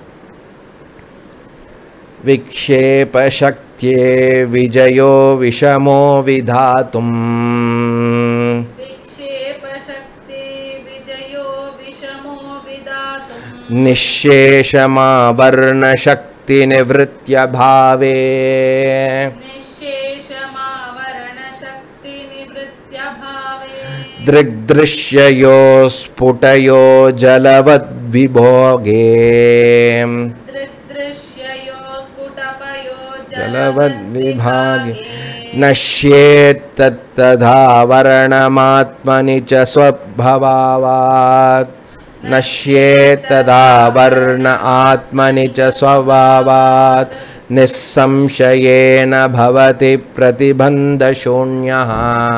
विक्षेपशक्त्ये विजयो विषमो विधातुम् विक्षेपशक्ति विजयो विषमो विदातुम् निःशेषमावर्णशक्तिनिवृत्त्यभावे निःशेषमावरणशक्तिनिवृत्त्यभावे दृग्दृश्ययो स्फुटयो जलवद्विभोगे दृग्दृश्ययो स्फुटपयो जलवद्विभागे नश्येत्तत्तदावरणमात्मनि च स्वभावात् नश्येत्तदावर्ण आत्मनि च स्वभावात् निःसंशयेन भवति प्रतिबन्धशून्यः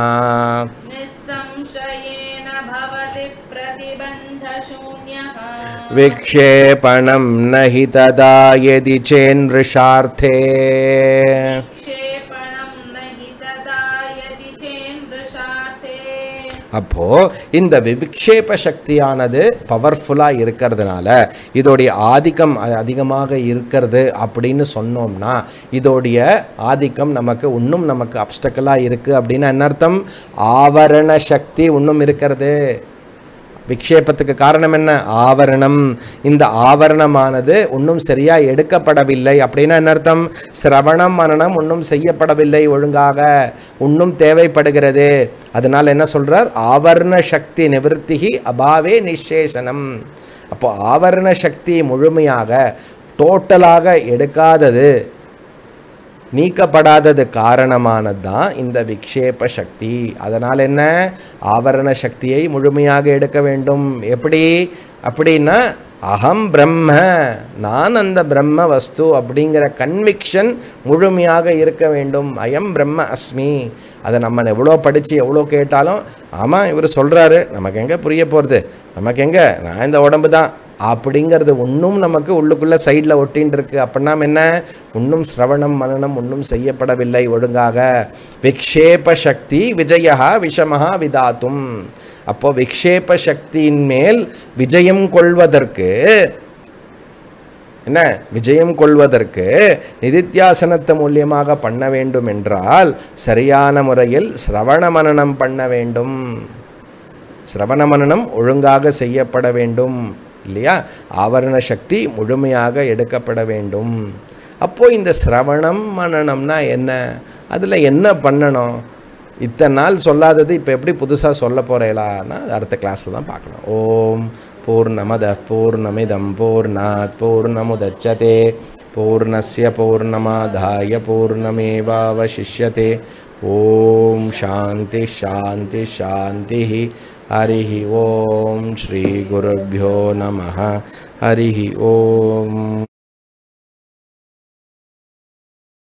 निःसंशयेन भवति प्रतिबन्धशून्यः विक्षेपणं न हि तदा यदि चेन्मृषार्थे क्षेपणं न हि तदा यदि चेन्मृषार्थे அப்போ இந்த விவிக்ஷேப சக்தியானது பவர்ஃபுல்லாக இருக்கிறதுனால இதோடைய ஆதிக்கம் அ- அதிகமாக இருக்கிறது அப்படின்னு சொன்னோம்னா இதோடைய ஆதிக்கம் நமக்கு இன்னும் நமக்கு அப்டக்கலாக இருக்குது அப்படின்னா என்ன அர்த்தம் ஆவரண சக்தி இன்னும் இருக்கிறது விக்ஷேபத்துக்கு காரணம் என்ன ஆவரணம் இந்த ஆவரணமானது இன்னும் சரியா எடுக்கப்படவில்லை அப்படின்னா என்ன அர்த்தம் சிரவணம் மனனம் இன்னும் செய்யப்படவில்லை ஒழுங்காக இன்னும் தேவைப்படுகிறது அதனால் என்ன சொல்றார் ஆவரண சக்தி நிவர்த்திகி அபாவே நிஷேஷனம் அப்போ ஆவரண சக்தி முழுமையாக டோட்டலாக எடுக்காதது நீக்கப்படாதது காரணமானது தான் இந்த விக்ஷேப சக்தி அதனால் என்ன ஆவரண சக்தியை முழுமையாக எடுக்க வேண்டும் எப்படி அப்படின்னா அகம் பிரம்ம நான் அந்த பிரம்ம வஸ்து அப்படிங்கிற கன்விக்ஷன் முழுமையாக இருக்க வேண்டும் அயம் பிரம்ம அஸ்மி அதை நம்ம எவ்வளோ படித்து எவ்வளோ கேட்டாலும் ஆமாம் இவர் சொல்கிறாரு நமக்கு எங்கே புரிய போகிறது நமக்கு எங்கே நான் இந்த உடம்பு தான் அப்படிங்கிறது இன்னும் நமக்கு உள்ளுக்குள்ளே சைடில் ஒட்டின்னு இருக்கு அப்படின்னா என்ன இன்னும் சிரவணம் மனனம் இன்னும் செய்யப்படவில்லை ஒழுங்காக விக்ஷேப சக்தி விஜயா விஷமஹா விதாத்தும் அப்போ விக்ஷேப சக்தியின் மேல் விஜயம் கொள்வதற்கு என்ன விஜயம் கொள்வதற்கு நிதித்தியாசனத்தை மூலியமாக பண்ண வேண்டும் என்றால் சரியான முறையில் சிரவண மனனம் பண்ண வேண்டும் சிரவண மனனம் ஒழுங்காக செய்யப்பட வேண்டும் இல்லையா ஆவரண சக்தி முழுமையாக எடுக்கப்பட வேண்டும் அப்போ இந்த சிரவணம் மனனம்னா என்ன அதில் என்ன பண்ணணும் இத்தனை நாள் சொல்லாதது இப்போ எப்படி புதுசாக சொல்ல போகிறேலான்னா அது அடுத்த கிளாஸில் தான் பார்க்கணும் ஓம் பூர்ணமத பூர்ணமிதம் பூர்ணாத் பூர்ணமுதச்சதே பூர்ணஸ்ய பூர்ணமாதாய பூர்ணமேவாவசிஷ்யதே ஓம் சாந்தி சாந்தி சாந்தி हरिः ॐ श्रीगुरुभ्यो नमः हरिः ॐ